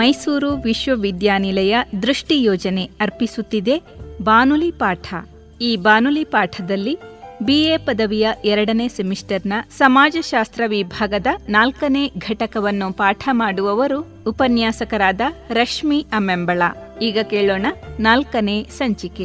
ಮೈಸೂರು ವಿಶ್ವವಿದ್ಯಾನಿಲಯ ದೃಷ್ಟಿ ಯೋಜನೆ ಅರ್ಪಿಸುತ್ತಿದೆ ಬಾನುಲಿ ಪಾಠ ಈ ಬಾನುಲಿ ಪಾಠದಲ್ಲಿ ಬಿಎ ಪದವಿಯ ಎರಡನೇ ಸೆಮಿಸ್ಟರ್ನ ಸಮಾಜಶಾಸ್ತ್ರ ವಿಭಾಗದ ನಾಲ್ಕನೇ ಘಟಕವನ್ನು ಪಾಠ ಮಾಡುವವರು ಉಪನ್ಯಾಸಕರಾದ ರಶ್ಮಿ ಅಮ್ಮೆಂಬಳ ಈಗ ಕೇಳೋಣ ನಾಲ್ಕನೇ ಸಂಚಿಕೆ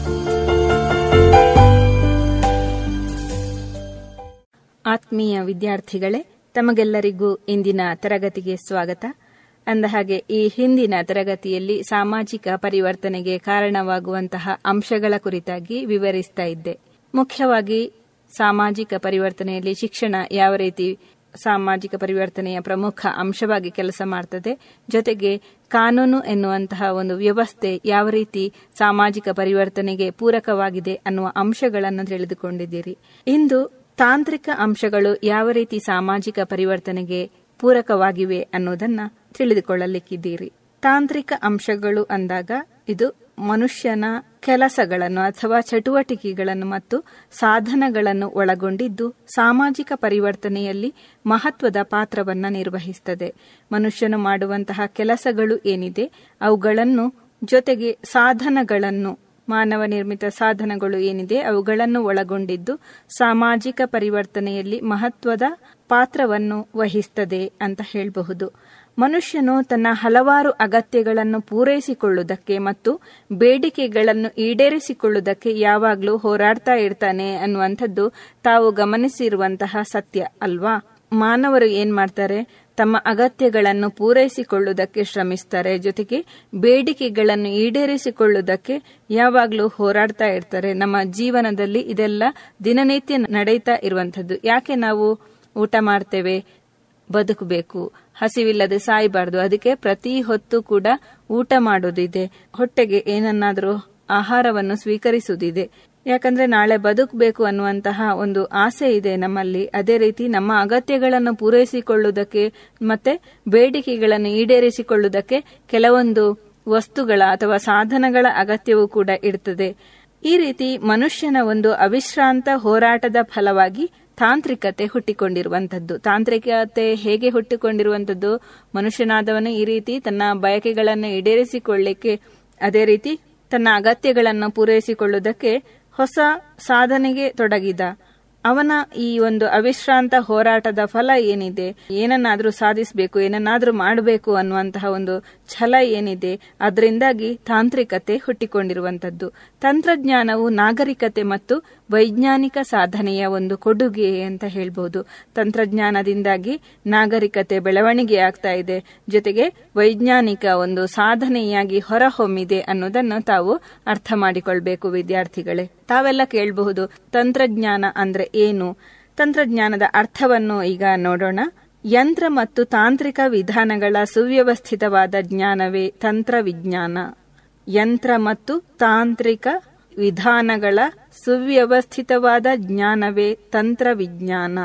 ಆತ್ಮೀಯ ವಿದ್ಯಾರ್ಥಿಗಳೇ ತಮಗೆಲ್ಲರಿಗೂ ಇಂದಿನ ತರಗತಿಗೆ ಸ್ವಾಗತ ಅಂದಹಾಗೆ ಈ ಹಿಂದಿನ ತರಗತಿಯಲ್ಲಿ ಸಾಮಾಜಿಕ ಪರಿವರ್ತನೆಗೆ ಕಾರಣವಾಗುವಂತಹ ಅಂಶಗಳ ಕುರಿತಾಗಿ ವಿವರಿಸ್ತಾ ಇದ್ದೆ ಮುಖ್ಯವಾಗಿ ಸಾಮಾಜಿಕ ಪರಿವರ್ತನೆಯಲ್ಲಿ ಶಿಕ್ಷಣ ಯಾವ ರೀತಿ ಸಾಮಾಜಿಕ ಪರಿವರ್ತನೆಯ ಪ್ರಮುಖ ಅಂಶವಾಗಿ ಕೆಲಸ ಮಾಡ್ತದೆ ಜೊತೆಗೆ ಕಾನೂನು ಎನ್ನುವಂತಹ ಒಂದು ವ್ಯವಸ್ಥೆ ಯಾವ ರೀತಿ ಸಾಮಾಜಿಕ ಪರಿವರ್ತನೆಗೆ ಪೂರಕವಾಗಿದೆ ಅನ್ನುವ ಅಂಶಗಳನ್ನು ತಿಳಿದುಕೊಂಡಿದ್ದೀರಿ ಇಂದು ತಾಂತ್ರಿಕ ಅಂಶಗಳು ಯಾವ ರೀತಿ ಸಾಮಾಜಿಕ ಪರಿವರ್ತನೆಗೆ ಪೂರಕವಾಗಿವೆ ಅನ್ನೋದನ್ನ ತಿಳಿದುಕೊಳ್ಳಲಿಕ್ಕಿದ್ದೀರಿ ತಾಂತ್ರಿಕ ಅಂಶಗಳು ಅಂದಾಗ ಇದು ಮನುಷ್ಯನ ಕೆಲಸಗಳನ್ನು ಅಥವಾ ಚಟುವಟಿಕೆಗಳನ್ನು ಮತ್ತು ಸಾಧನಗಳನ್ನು ಒಳಗೊಂಡಿದ್ದು ಸಾಮಾಜಿಕ ಪರಿವರ್ತನೆಯಲ್ಲಿ ಮಹತ್ವದ ಪಾತ್ರವನ್ನು ನಿರ್ವಹಿಸುತ್ತದೆ ಮನುಷ್ಯನು ಮಾಡುವಂತಹ ಕೆಲಸಗಳು ಏನಿದೆ ಅವುಗಳನ್ನು ಜೊತೆಗೆ ಸಾಧನಗಳನ್ನು ಮಾನವ ನಿರ್ಮಿತ ಸಾಧನಗಳು ಏನಿದೆ ಅವುಗಳನ್ನು ಒಳಗೊಂಡಿದ್ದು ಸಾಮಾಜಿಕ ಪರಿವರ್ತನೆಯಲ್ಲಿ ಮಹತ್ವದ ಪಾತ್ರವನ್ನು ವಹಿಸುತ್ತದೆ ಅಂತ ಹೇಳಬಹುದು ಮನುಷ್ಯನು ತನ್ನ ಹಲವಾರು ಅಗತ್ಯಗಳನ್ನು ಪೂರೈಸಿಕೊಳ್ಳುವುದಕ್ಕೆ ಮತ್ತು ಬೇಡಿಕೆಗಳನ್ನು ಈಡೇರಿಸಿಕೊಳ್ಳುವುದಕ್ಕೆ ಯಾವಾಗಲೂ ಹೋರಾಡ್ತಾ ಇರ್ತಾನೆ ಅನ್ನುವಂಥದ್ದು ತಾವು ಗಮನಿಸಿರುವಂತಹ ಸತ್ಯ ಅಲ್ವಾ ಮಾನವರು ಏನ್ ಮಾಡ್ತಾರೆ ತಮ್ಮ ಅಗತ್ಯಗಳನ್ನು ಪೂರೈಸಿಕೊಳ್ಳುವುದಕ್ಕೆ ಶ್ರಮಿಸ್ತಾರೆ ಜೊತೆಗೆ ಬೇಡಿಕೆಗಳನ್ನು ಈಡೇರಿಸಿಕೊಳ್ಳುವುದಕ್ಕೆ ಯಾವಾಗಲೂ ಹೋರಾಡ್ತಾ ಇರ್ತಾರೆ ನಮ್ಮ ಜೀವನದಲ್ಲಿ ಇದೆಲ್ಲ ದಿನನಿತ್ಯ ನಡೀತಾ ಇರುವಂತದ್ದು ಯಾಕೆ ನಾವು ಊಟ ಮಾಡ್ತೇವೆ ಬದುಕಬೇಕು ಹಸಿವಿಲ್ಲದೆ ಸಾಯಬಾರದು ಅದಕ್ಕೆ ಪ್ರತಿ ಹೊತ್ತು ಕೂಡ ಊಟ ಮಾಡೋದಿದೆ ಹೊಟ್ಟೆಗೆ ಏನನ್ನಾದರೂ ಆಹಾರವನ್ನು ಸ್ವೀಕರಿಸುವುದಿದೆ ಯಾಕಂದ್ರೆ ನಾಳೆ ಬದುಕಬೇಕು ಅನ್ನುವಂತಹ ಒಂದು ಆಸೆ ಇದೆ ನಮ್ಮಲ್ಲಿ ಅದೇ ರೀತಿ ನಮ್ಮ ಅಗತ್ಯಗಳನ್ನು ಪೂರೈಸಿಕೊಳ್ಳುವುದಕ್ಕೆ ಮತ್ತೆ ಬೇಡಿಕೆಗಳನ್ನು ಈಡೇರಿಸಿಕೊಳ್ಳುವುದಕ್ಕೆ ಕೆಲವೊಂದು ವಸ್ತುಗಳ ಅಥವಾ ಸಾಧನಗಳ ಅಗತ್ಯವೂ ಕೂಡ ಇರ್ತದೆ ಈ ರೀತಿ ಮನುಷ್ಯನ ಒಂದು ಅವಿಶ್ರಾಂತ ಹೋರಾಟದ ಫಲವಾಗಿ ತಾಂತ್ರಿಕತೆ ಹುಟ್ಟಿಕೊಂಡಿರುವಂತದ್ದು ತಾಂತ್ರಿಕತೆ ಹೇಗೆ ಹುಟ್ಟಿಕೊಂಡಿರುವಂತದ್ದು ಮನುಷ್ಯನಾದವನು ಈ ರೀತಿ ತನ್ನ ಬಯಕೆಗಳನ್ನು ಈಡೇರಿಸಿಕೊಳ್ಳಿಕ್ಕೆ ಅದೇ ರೀತಿ ತನ್ನ ಅಗತ್ಯಗಳನ್ನು ಪೂರೈಸಿಕೊಳ್ಳುವುದಕ್ಕೆ ಹೊಸ ಸಾಧನೆಗೆ ತೊಡಗಿದ ಅವನ ಈ ಒಂದು ಅವಿಶ್ರಾಂತ ಹೋರಾಟದ ಫಲ ಏನಿದೆ ಏನನ್ನಾದ್ರೂ ಸಾಧಿಸಬೇಕು ಏನನ್ನಾದ್ರೂ ಮಾಡಬೇಕು ಅನ್ನುವಂತಹ ಒಂದು ಛಲ ಏನಿದೆ ಅದರಿಂದಾಗಿ ತಾಂತ್ರಿಕತೆ ಹುಟ್ಟಿಕೊಂಡಿರುವಂತದ್ದು ತಂತ್ರಜ್ಞಾನವು ನಾಗರಿಕತೆ ಮತ್ತು ವೈಜ್ಞಾನಿಕ ಸಾಧನೆಯ ಒಂದು ಕೊಡುಗೆ ಅಂತ ಹೇಳ್ಬಹುದು ತಂತ್ರಜ್ಞಾನದಿಂದಾಗಿ ನಾಗರಿಕತೆ ಬೆಳವಣಿಗೆ ಆಗ್ತಾ ಇದೆ ಜೊತೆಗೆ ವೈಜ್ಞಾನಿಕ ಒಂದು ಸಾಧನೆಯಾಗಿ ಹೊರಹೊಮ್ಮಿದೆ ಅನ್ನೋದನ್ನು ತಾವು ಅರ್ಥ ಮಾಡಿಕೊಳ್ಬೇಕು ವಿದ್ಯಾರ್ಥಿಗಳೇ ತಾವೆಲ್ಲ ಕೇಳಬಹುದು ತಂತ್ರಜ್ಞಾನ ಅಂದ್ರೆ ಏನು ತಂತ್ರಜ್ಞಾನದ ಅರ್ಥವನ್ನು ಈಗ ನೋಡೋಣ ಯಂತ್ರ ಮತ್ತು ತಾಂತ್ರಿಕ ವಿಧಾನಗಳ ಸುವ್ಯವಸ್ಥಿತವಾದ ಜ್ಞಾನವೇ ತಂತ್ರವಿಜ್ಞಾನ ಯಂತ್ರ ಮತ್ತು ತಾಂತ್ರಿಕ ವಿಧಾನಗಳ ಸುವ್ಯವಸ್ಥಿತವಾದ ಜ್ಞಾನವೇ ತಂತ್ರವಿಜ್ಞಾನ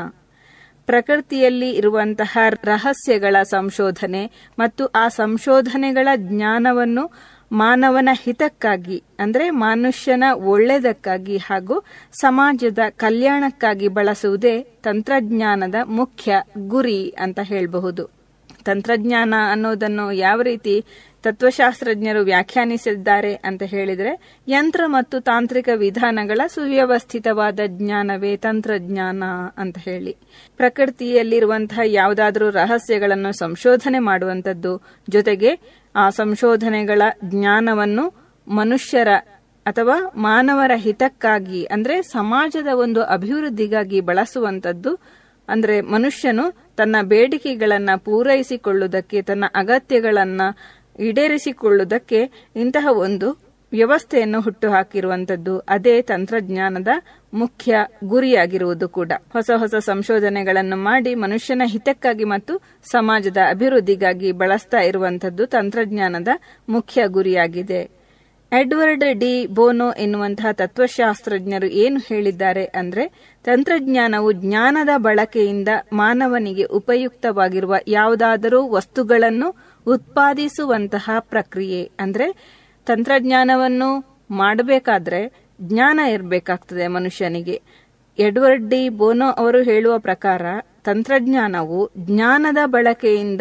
ಪ್ರಕೃತಿಯಲ್ಲಿ ಇರುವಂತಹ ರಹಸ್ಯಗಳ ಸಂಶೋಧನೆ ಮತ್ತು ಆ ಸಂಶೋಧನೆಗಳ ಜ್ಞಾನವನ್ನು ಮಾನವನ ಹಿತಕ್ಕಾಗಿ ಅಂದ್ರೆ ಮನುಷ್ಯನ ಒಳ್ಳೆದಕ್ಕಾಗಿ ಹಾಗೂ ಸಮಾಜದ ಕಲ್ಯಾಣಕ್ಕಾಗಿ ಬಳಸುವುದೇ ತಂತ್ರಜ್ಞಾನದ ಮುಖ್ಯ ಗುರಿ ಅಂತ ಹೇಳಬಹುದು ತಂತ್ರಜ್ಞಾನ ಅನ್ನೋದನ್ನು ಯಾವ ರೀತಿ ತತ್ವಶಾಸ್ತ್ರಜ್ಞರು ವ್ಯಾಖ್ಯಾನಿಸಿದ್ದಾರೆ ಅಂತ ಹೇಳಿದ್ರೆ ಯಂತ್ರ ಮತ್ತು ತಾಂತ್ರಿಕ ವಿಧಾನಗಳ ಸುವ್ಯವಸ್ಥಿತವಾದ ಜ್ಞಾನವೇ ತಂತ್ರಜ್ಞಾನ ಅಂತ ಹೇಳಿ ಪ್ರಕೃತಿಯಲ್ಲಿರುವಂತಹ ಯಾವುದಾದ್ರೂ ರಹಸ್ಯಗಳನ್ನು ಸಂಶೋಧನೆ ಮಾಡುವಂತದ್ದು ಜೊತೆಗೆ ಆ ಸಂಶೋಧನೆಗಳ ಜ್ಞಾನವನ್ನು ಮನುಷ್ಯರ ಅಥವಾ ಮಾನವರ ಹಿತಕ್ಕಾಗಿ ಅಂದ್ರೆ ಸಮಾಜದ ಒಂದು ಅಭಿವೃದ್ಧಿಗಾಗಿ ಬಳಸುವಂತದ್ದು ಅಂದ್ರೆ ಮನುಷ್ಯನು ತನ್ನ ಬೇಡಿಕೆಗಳನ್ನ ಪೂರೈಸಿಕೊಳ್ಳುವುದಕ್ಕೆ ತನ್ನ ಅಗತ್ಯಗಳನ್ನ ಈಡೇರಿಸಿಕೊಳ್ಳುವುದಕ್ಕೆ ಇಂತಹ ಒಂದು ವ್ಯವಸ್ಥೆಯನ್ನು ಹುಟ್ಟುಹಾಕಿರುವಂತದ್ದು ಅದೇ ತಂತ್ರಜ್ಞಾನದ ಮುಖ್ಯ ಗುರಿಯಾಗಿರುವುದು ಕೂಡ ಹೊಸ ಹೊಸ ಸಂಶೋಧನೆಗಳನ್ನು ಮಾಡಿ ಮನುಷ್ಯನ ಹಿತಕ್ಕಾಗಿ ಮತ್ತು ಸಮಾಜದ ಅಭಿವೃದ್ಧಿಗಾಗಿ ಬಳಸ್ತಾ ಇರುವಂತದ್ದು ತಂತ್ರಜ್ಞಾನದ ಮುಖ್ಯ ಗುರಿಯಾಗಿದೆ ಎಡ್ವರ್ಡ್ ಡಿ ಬೋನೋ ಎನ್ನುವಂತಹ ತತ್ವಶಾಸ್ತ್ರಜ್ಞರು ಏನು ಹೇಳಿದ್ದಾರೆ ಅಂದ್ರೆ ತಂತ್ರಜ್ಞಾನವು ಜ್ಞಾನದ ಬಳಕೆಯಿಂದ ಮಾನವನಿಗೆ ಉಪಯುಕ್ತವಾಗಿರುವ ಯಾವುದಾದರೂ ವಸ್ತುಗಳನ್ನು ಉತ್ಪಾದಿಸುವಂತಹ ಪ್ರಕ್ರಿಯೆ ಅಂದ್ರೆ ತಂತ್ರಜ್ಞಾನವನ್ನು ಮಾಡಬೇಕಾದ್ರೆ ಜ್ಞಾನ ಇರಬೇಕಾಗ್ತದೆ ಮನುಷ್ಯನಿಗೆ ಎಡ್ವರ್ಡ್ ಡಿ ಬೋನೋ ಅವರು ಹೇಳುವ ಪ್ರಕಾರ ತಂತ್ರಜ್ಞಾನವು ಜ್ಞಾನದ ಬಳಕೆಯಿಂದ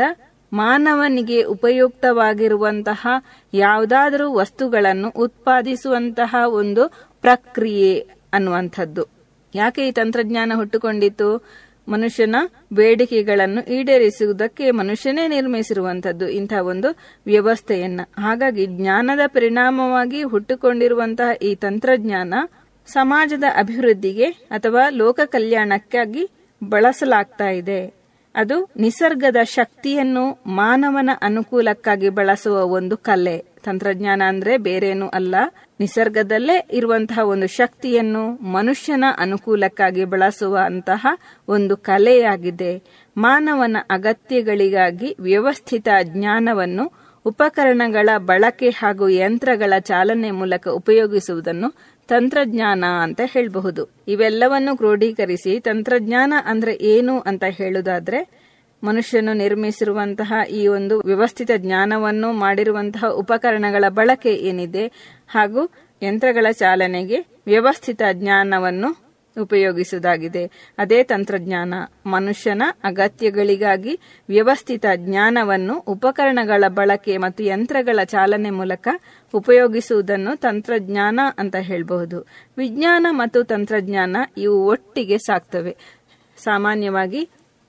ಮಾನವನಿಗೆ ಉಪಯುಕ್ತವಾಗಿರುವಂತಹ ಯಾವುದಾದರೂ ವಸ್ತುಗಳನ್ನು ಉತ್ಪಾದಿಸುವಂತಹ ಒಂದು ಪ್ರಕ್ರಿಯೆ ಅನ್ನುವಂಥದ್ದು ಯಾಕೆ ಈ ತಂತ್ರಜ್ಞಾನ ಹುಟ್ಟುಕೊಂಡಿತ್ತು ಮನುಷ್ಯನ ಬೇಡಿಕೆಗಳನ್ನು ಈಡೇರಿಸುವುದಕ್ಕೆ ಮನುಷ್ಯನೇ ನಿರ್ಮಿಸಿರುವಂತದ್ದು ಇಂತಹ ಒಂದು ವ್ಯವಸ್ಥೆಯನ್ನ ಹಾಗಾಗಿ ಜ್ಞಾನದ ಪರಿಣಾಮವಾಗಿ ಹುಟ್ಟುಕೊಂಡಿರುವಂತಹ ಈ ತಂತ್ರಜ್ಞಾನ ಸಮಾಜದ ಅಭಿವೃದ್ಧಿಗೆ ಅಥವಾ ಲೋಕ ಕಲ್ಯಾಣಕ್ಕಾಗಿ ಬಳಸಲಾಗ್ತಾ ಇದೆ ಅದು ನಿಸರ್ಗದ ಶಕ್ತಿಯನ್ನು ಮಾನವನ ಅನುಕೂಲಕ್ಕಾಗಿ ಬಳಸುವ ಒಂದು ಕಲೆ ತಂತ್ರಜ್ಞಾನ ಅಂದ್ರೆ ಬೇರೇನು ಅಲ್ಲ ನಿಸರ್ಗದಲ್ಲೇ ಇರುವಂತಹ ಒಂದು ಶಕ್ತಿಯನ್ನು ಮನುಷ್ಯನ ಅನುಕೂಲಕ್ಕಾಗಿ ಬಳಸುವಂತಹ ಒಂದು ಕಲೆಯಾಗಿದೆ ಮಾನವನ ಅಗತ್ಯಗಳಿಗಾಗಿ ವ್ಯವಸ್ಥಿತ ಜ್ಞಾನವನ್ನು ಉಪಕರಣಗಳ ಬಳಕೆ ಹಾಗೂ ಯಂತ್ರಗಳ ಚಾಲನೆ ಮೂಲಕ ಉಪಯೋಗಿಸುವುದನ್ನು ತಂತ್ರಜ್ಞಾನ ಅಂತ ಹೇಳಬಹುದು ಇವೆಲ್ಲವನ್ನು ಕ್ರೋಢೀಕರಿಸಿ ತಂತ್ರಜ್ಞಾನ ಅಂದ್ರೆ ಏನು ಅಂತ ಹೇಳುವುದಾದ್ರೆ ಮನುಷ್ಯನು ನಿರ್ಮಿಸಿರುವಂತಹ ಈ ಒಂದು ವ್ಯವಸ್ಥಿತ ಜ್ಞಾನವನ್ನು ಮಾಡಿರುವಂತಹ ಉಪಕರಣಗಳ ಬಳಕೆ ಏನಿದೆ ಹಾಗೂ ಯಂತ್ರಗಳ ಚಾಲನೆಗೆ ವ್ಯವಸ್ಥಿತ ಜ್ಞಾನವನ್ನು ಉಪಯೋಗಿಸುವುದಾಗಿದೆ ಅದೇ ತಂತ್ರಜ್ಞಾನ ಮನುಷ್ಯನ ಅಗತ್ಯಗಳಿಗಾಗಿ ವ್ಯವಸ್ಥಿತ ಜ್ಞಾನವನ್ನು ಉಪಕರಣಗಳ ಬಳಕೆ ಮತ್ತು ಯಂತ್ರಗಳ ಚಾಲನೆ ಮೂಲಕ ಉಪಯೋಗಿಸುವುದನ್ನು ತಂತ್ರಜ್ಞಾನ ಅಂತ ಹೇಳಬಹುದು ವಿಜ್ಞಾನ ಮತ್ತು ತಂತ್ರಜ್ಞಾನ ಇವು ಒಟ್ಟಿಗೆ ಸಾಕ್ತವೆ ಸಾಮಾನ್ಯವಾಗಿ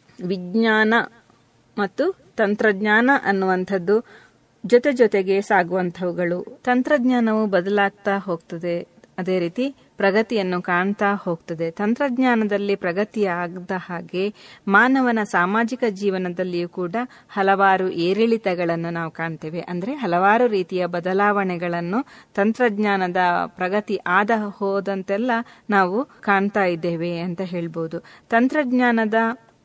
ವಿಜ್ಞಾನ ಮತ್ತು ತಂತ್ರಜ್ಞಾನ ಅನ್ನುವಂಥದ್ದು ಜೊತೆ ಜೊತೆಗೆ ಸಾಗುವಂತಹವುಗಳು ತಂತ್ರಜ್ಞಾನವು ಬದಲಾಗ್ತಾ ಹೋಗ್ತದೆ ಅದೇ ರೀತಿ ಪ್ರಗತಿಯನ್ನು ಕಾಣ್ತಾ ಹೋಗ್ತದೆ ತಂತ್ರಜ್ಞಾನದಲ್ಲಿ ಪ್ರಗತಿಯಾಗದ ಹಾಗೆ ಮಾನವನ ಸಾಮಾಜಿಕ ಜೀವನದಲ್ಲಿಯೂ ಕೂಡ ಹಲವಾರು ಏರಿಳಿತಗಳನ್ನು ನಾವು ಕಾಣ್ತೇವೆ ಅಂದ್ರೆ ಹಲವಾರು ರೀತಿಯ ಬದಲಾವಣೆಗಳನ್ನು ತಂತ್ರಜ್ಞಾನದ ಪ್ರಗತಿ ಆದ ಹೋದಂತೆಲ್ಲ ನಾವು ಕಾಣ್ತಾ ಇದ್ದೇವೆ ಅಂತ ಹೇಳ್ಬೋದು ತಂತ್ರಜ್ಞಾನದ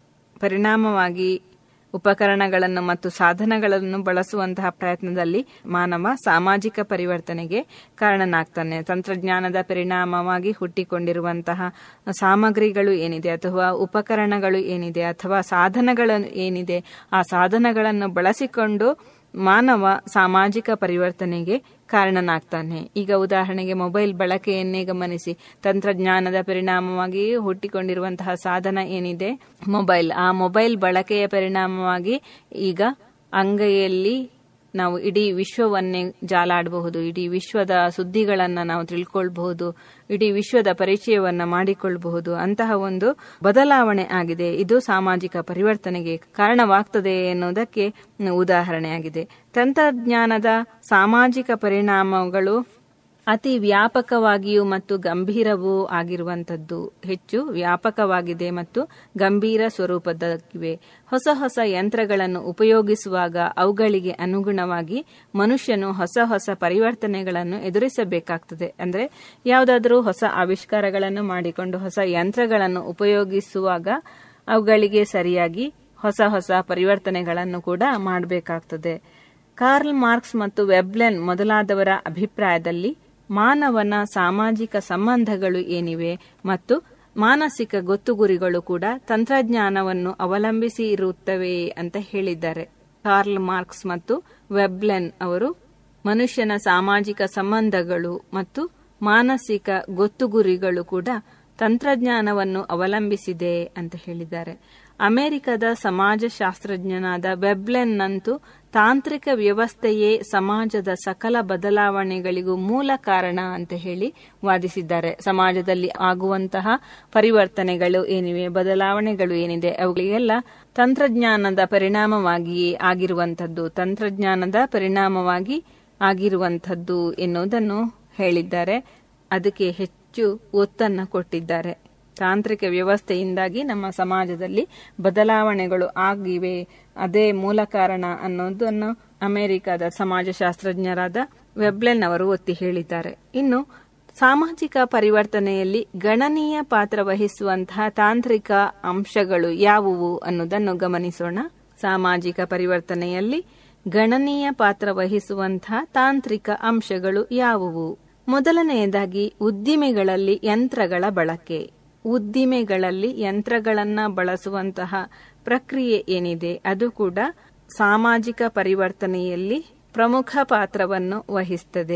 ಪರಿಣಾಮವಾಗಿ ಉಪಕರಣಗಳನ್ನು ಮತ್ತು ಸಾಧನಗಳನ್ನು ಬಳಸುವಂತಹ ಪ್ರಯತ್ನದಲ್ಲಿ ಮಾನವ ಸಾಮಾಜಿಕ ಪರಿವರ್ತನೆಗೆ ಕಾರಣನಾಗ್ತಾನೆ ತಂತ್ರಜ್ಞಾನದ ಪರಿಣಾಮವಾಗಿ ಹುಟ್ಟಿಕೊಂಡಿರುವಂತಹ ಸಾಮಗ್ರಿಗಳು ಏನಿದೆ ಅಥವಾ ಉಪಕರಣಗಳು ಏನಿದೆ ಅಥವಾ ಸಾಧನಗಳು ಏನಿದೆ ಆ ಸಾಧನಗಳನ್ನು ಬಳಸಿಕೊಂಡು ಮಾನವ ಸಾಮಾಜಿಕ ಪರಿವರ್ತನೆಗೆ ಕಾರಣನಾಗ್ತಾನೆ ಈಗ ಉದಾಹರಣೆಗೆ ಮೊಬೈಲ್ ಬಳಕೆಯನ್ನೇ ಗಮನಿಸಿ ತಂತ್ರಜ್ಞಾನದ ಪರಿಣಾಮವಾಗಿ ಹುಟ್ಟಿಕೊಂಡಿರುವಂತಹ ಸಾಧನ ಏನಿದೆ ಮೊಬೈಲ್ ಆ ಮೊಬೈಲ್ ಬಳಕೆಯ ಪರಿಣಾಮವಾಗಿ ಈಗ ಅಂಗೈಯಲ್ಲಿ ನಾವು ಇಡೀ ವಿಶ್ವವನ್ನೇ ಜಾಲಾಡಬಹುದು ಇಡೀ ವಿಶ್ವದ ಸುದ್ದಿಗಳನ್ನ ನಾವು ತಿಳ್ಕೊಳ್ಬಹುದು ಇಡೀ ವಿಶ್ವದ ಪರಿಚಯವನ್ನ ಮಾಡಿಕೊಳ್ಳಬಹುದು ಅಂತಹ ಒಂದು ಬದಲಾವಣೆ ಆಗಿದೆ ಇದು ಸಾಮಾಜಿಕ ಪರಿವರ್ತನೆಗೆ ಕಾರಣವಾಗ್ತದೆ ಎನ್ನುವುದಕ್ಕೆ ಉದಾಹರಣೆಯಾಗಿದೆ ತಂತ್ರಜ್ಞಾನದ ಸಾಮಾಜಿಕ ಪರಿಣಾಮಗಳು ಅತಿ ವ್ಯಾಪಕವಾಗಿಯೂ ಮತ್ತು ಗಂಭೀರವೂ ಆಗಿರುವಂತದ್ದು ಹೆಚ್ಚು ವ್ಯಾಪಕವಾಗಿದೆ ಮತ್ತು ಗಂಭೀರ ಸ್ವರೂಪದಲ್ಲಿವೆ ಹೊಸ ಹೊಸ ಯಂತ್ರಗಳನ್ನು ಉಪಯೋಗಿಸುವಾಗ ಅವುಗಳಿಗೆ ಅನುಗುಣವಾಗಿ ಮನುಷ್ಯನು ಹೊಸ ಹೊಸ ಪರಿವರ್ತನೆಗಳನ್ನು ಎದುರಿಸಬೇಕಾಗ್ತದೆ ಅಂದ್ರೆ ಯಾವುದಾದರೂ ಹೊಸ ಆವಿಷ್ಕಾರಗಳನ್ನು ಮಾಡಿಕೊಂಡು ಹೊಸ ಯಂತ್ರಗಳನ್ನು ಉಪಯೋಗಿಸುವಾಗ ಅವುಗಳಿಗೆ ಸರಿಯಾಗಿ ಹೊಸ ಹೊಸ ಪರಿವರ್ತನೆಗಳನ್ನು ಕೂಡ ಮಾಡಬೇಕಾಗ್ತದೆ ಕಾರ್ಲ್ ಮಾರ್ಕ್ಸ್ ಮತ್ತು ವೆಬ್ಲೆನ್ ಮೊದಲಾದವರ ಅಭಿಪ್ರಾಯದಲ್ಲಿ ಮಾನವನ ಸಾಮಾಜಿಕ ಸಂಬಂಧಗಳು ಏನಿವೆ ಮತ್ತು ಮಾನಸಿಕ ಗೊತ್ತುಗುರಿಗಳು ಕೂಡ ತಂತ್ರಜ್ಞಾನವನ್ನು ಅವಲಂಬಿಸಿ ಇರುತ್ತವೆ ಅಂತ ಹೇಳಿದ್ದಾರೆ ಕಾರ್ಲ್ ಮಾರ್ಕ್ಸ್ ಮತ್ತು ವೆಬ್ಲೆನ್ ಅವರು ಮನುಷ್ಯನ ಸಾಮಾಜಿಕ ಸಂಬಂಧಗಳು ಮತ್ತು ಮಾನಸಿಕ ಗೊತ್ತುಗುರಿಗಳು ಕೂಡ ತಂತ್ರಜ್ಞಾನವನ್ನು ಅವಲಂಬಿಸಿದೆ ಅಂತ ಹೇಳಿದ್ದಾರೆ ಅಮೆರಿಕದ ಸಮಾಜಶಾಸ್ತ್ರಜ್ಞನಾದ ವೆಬ್ಲೆನ್ನಂತೂ ತಾಂತ್ರಿಕ ವ್ಯವಸ್ಥೆಯೇ ಸಮಾಜದ ಸಕಲ ಬದಲಾವಣೆಗಳಿಗೂ ಮೂಲ ಕಾರಣ ಅಂತ ಹೇಳಿ ವಾದಿಸಿದ್ದಾರೆ ಸಮಾಜದಲ್ಲಿ ಆಗುವಂತಹ ಪರಿವರ್ತನೆಗಳು ಏನಿವೆ ಬದಲಾವಣೆಗಳು ಏನಿದೆ ಅವುಗಳಿಗೆಲ್ಲ ತಂತ್ರಜ್ಞಾನದ ಪರಿಣಾಮವಾಗಿಯೇ ಆಗಿರುವಂತದ್ದು ತಂತ್ರಜ್ಞಾನದ ಪರಿಣಾಮವಾಗಿ ಆಗಿರುವಂತದ್ದು ಎನ್ನುವುದನ್ನು ಹೇಳಿದ್ದಾರೆ ಅದಕ್ಕೆ ಹೆಚ್ಚು ಒತ್ತನ್ನ ಕೊಟ್ಟಿದ್ದಾರೆ ತಾಂತ್ರಿಕ ವ್ಯವಸ್ಥೆಯಿಂದಾಗಿ ನಮ್ಮ ಸಮಾಜದಲ್ಲಿ ಬದಲಾವಣೆಗಳು ಆಗಿವೆ ಅದೇ ಮೂಲ ಕಾರಣ ಅನ್ನೋದನ್ನು ಅಮೆರಿಕದ ಸಮಾಜಶಾಸ್ತ್ರಜ್ಞರಾದ ವೆಬ್ಲೆನ್ ಅವರು ಒತ್ತಿ ಹೇಳಿದ್ದಾರೆ ಇನ್ನು ಸಾಮಾಜಿಕ ಪರಿವರ್ತನೆಯಲ್ಲಿ ಗಣನೀಯ ಪಾತ್ರ ವಹಿಸುವಂತಹ ತಾಂತ್ರಿಕ ಅಂಶಗಳು ಯಾವುವು ಅನ್ನೋದನ್ನು ಗಮನಿಸೋಣ ಸಾಮಾಜಿಕ ಪರಿವರ್ತನೆಯಲ್ಲಿ ಗಣನೀಯ ಪಾತ್ರ ವಹಿಸುವಂತಹ ತಾಂತ್ರಿಕ ಅಂಶಗಳು ಯಾವುವು ಮೊದಲನೆಯದಾಗಿ ಉದ್ದಿಮೆಗಳಲ್ಲಿ ಯಂತ್ರಗಳ ಬಳಕೆ ಉದ್ದಿಮೆಗಳಲ್ಲಿ ಯಂತ್ರಗಳನ್ನ ಬಳಸುವಂತಹ ಪ್ರಕ್ರಿಯೆ ಏನಿದೆ ಅದು ಕೂಡ ಸಾಮಾಜಿಕ ಪರಿವರ್ತನೆಯಲ್ಲಿ ಪ್ರಮುಖ ಪಾತ್ರವನ್ನು ವಹಿಸುತ್ತದೆ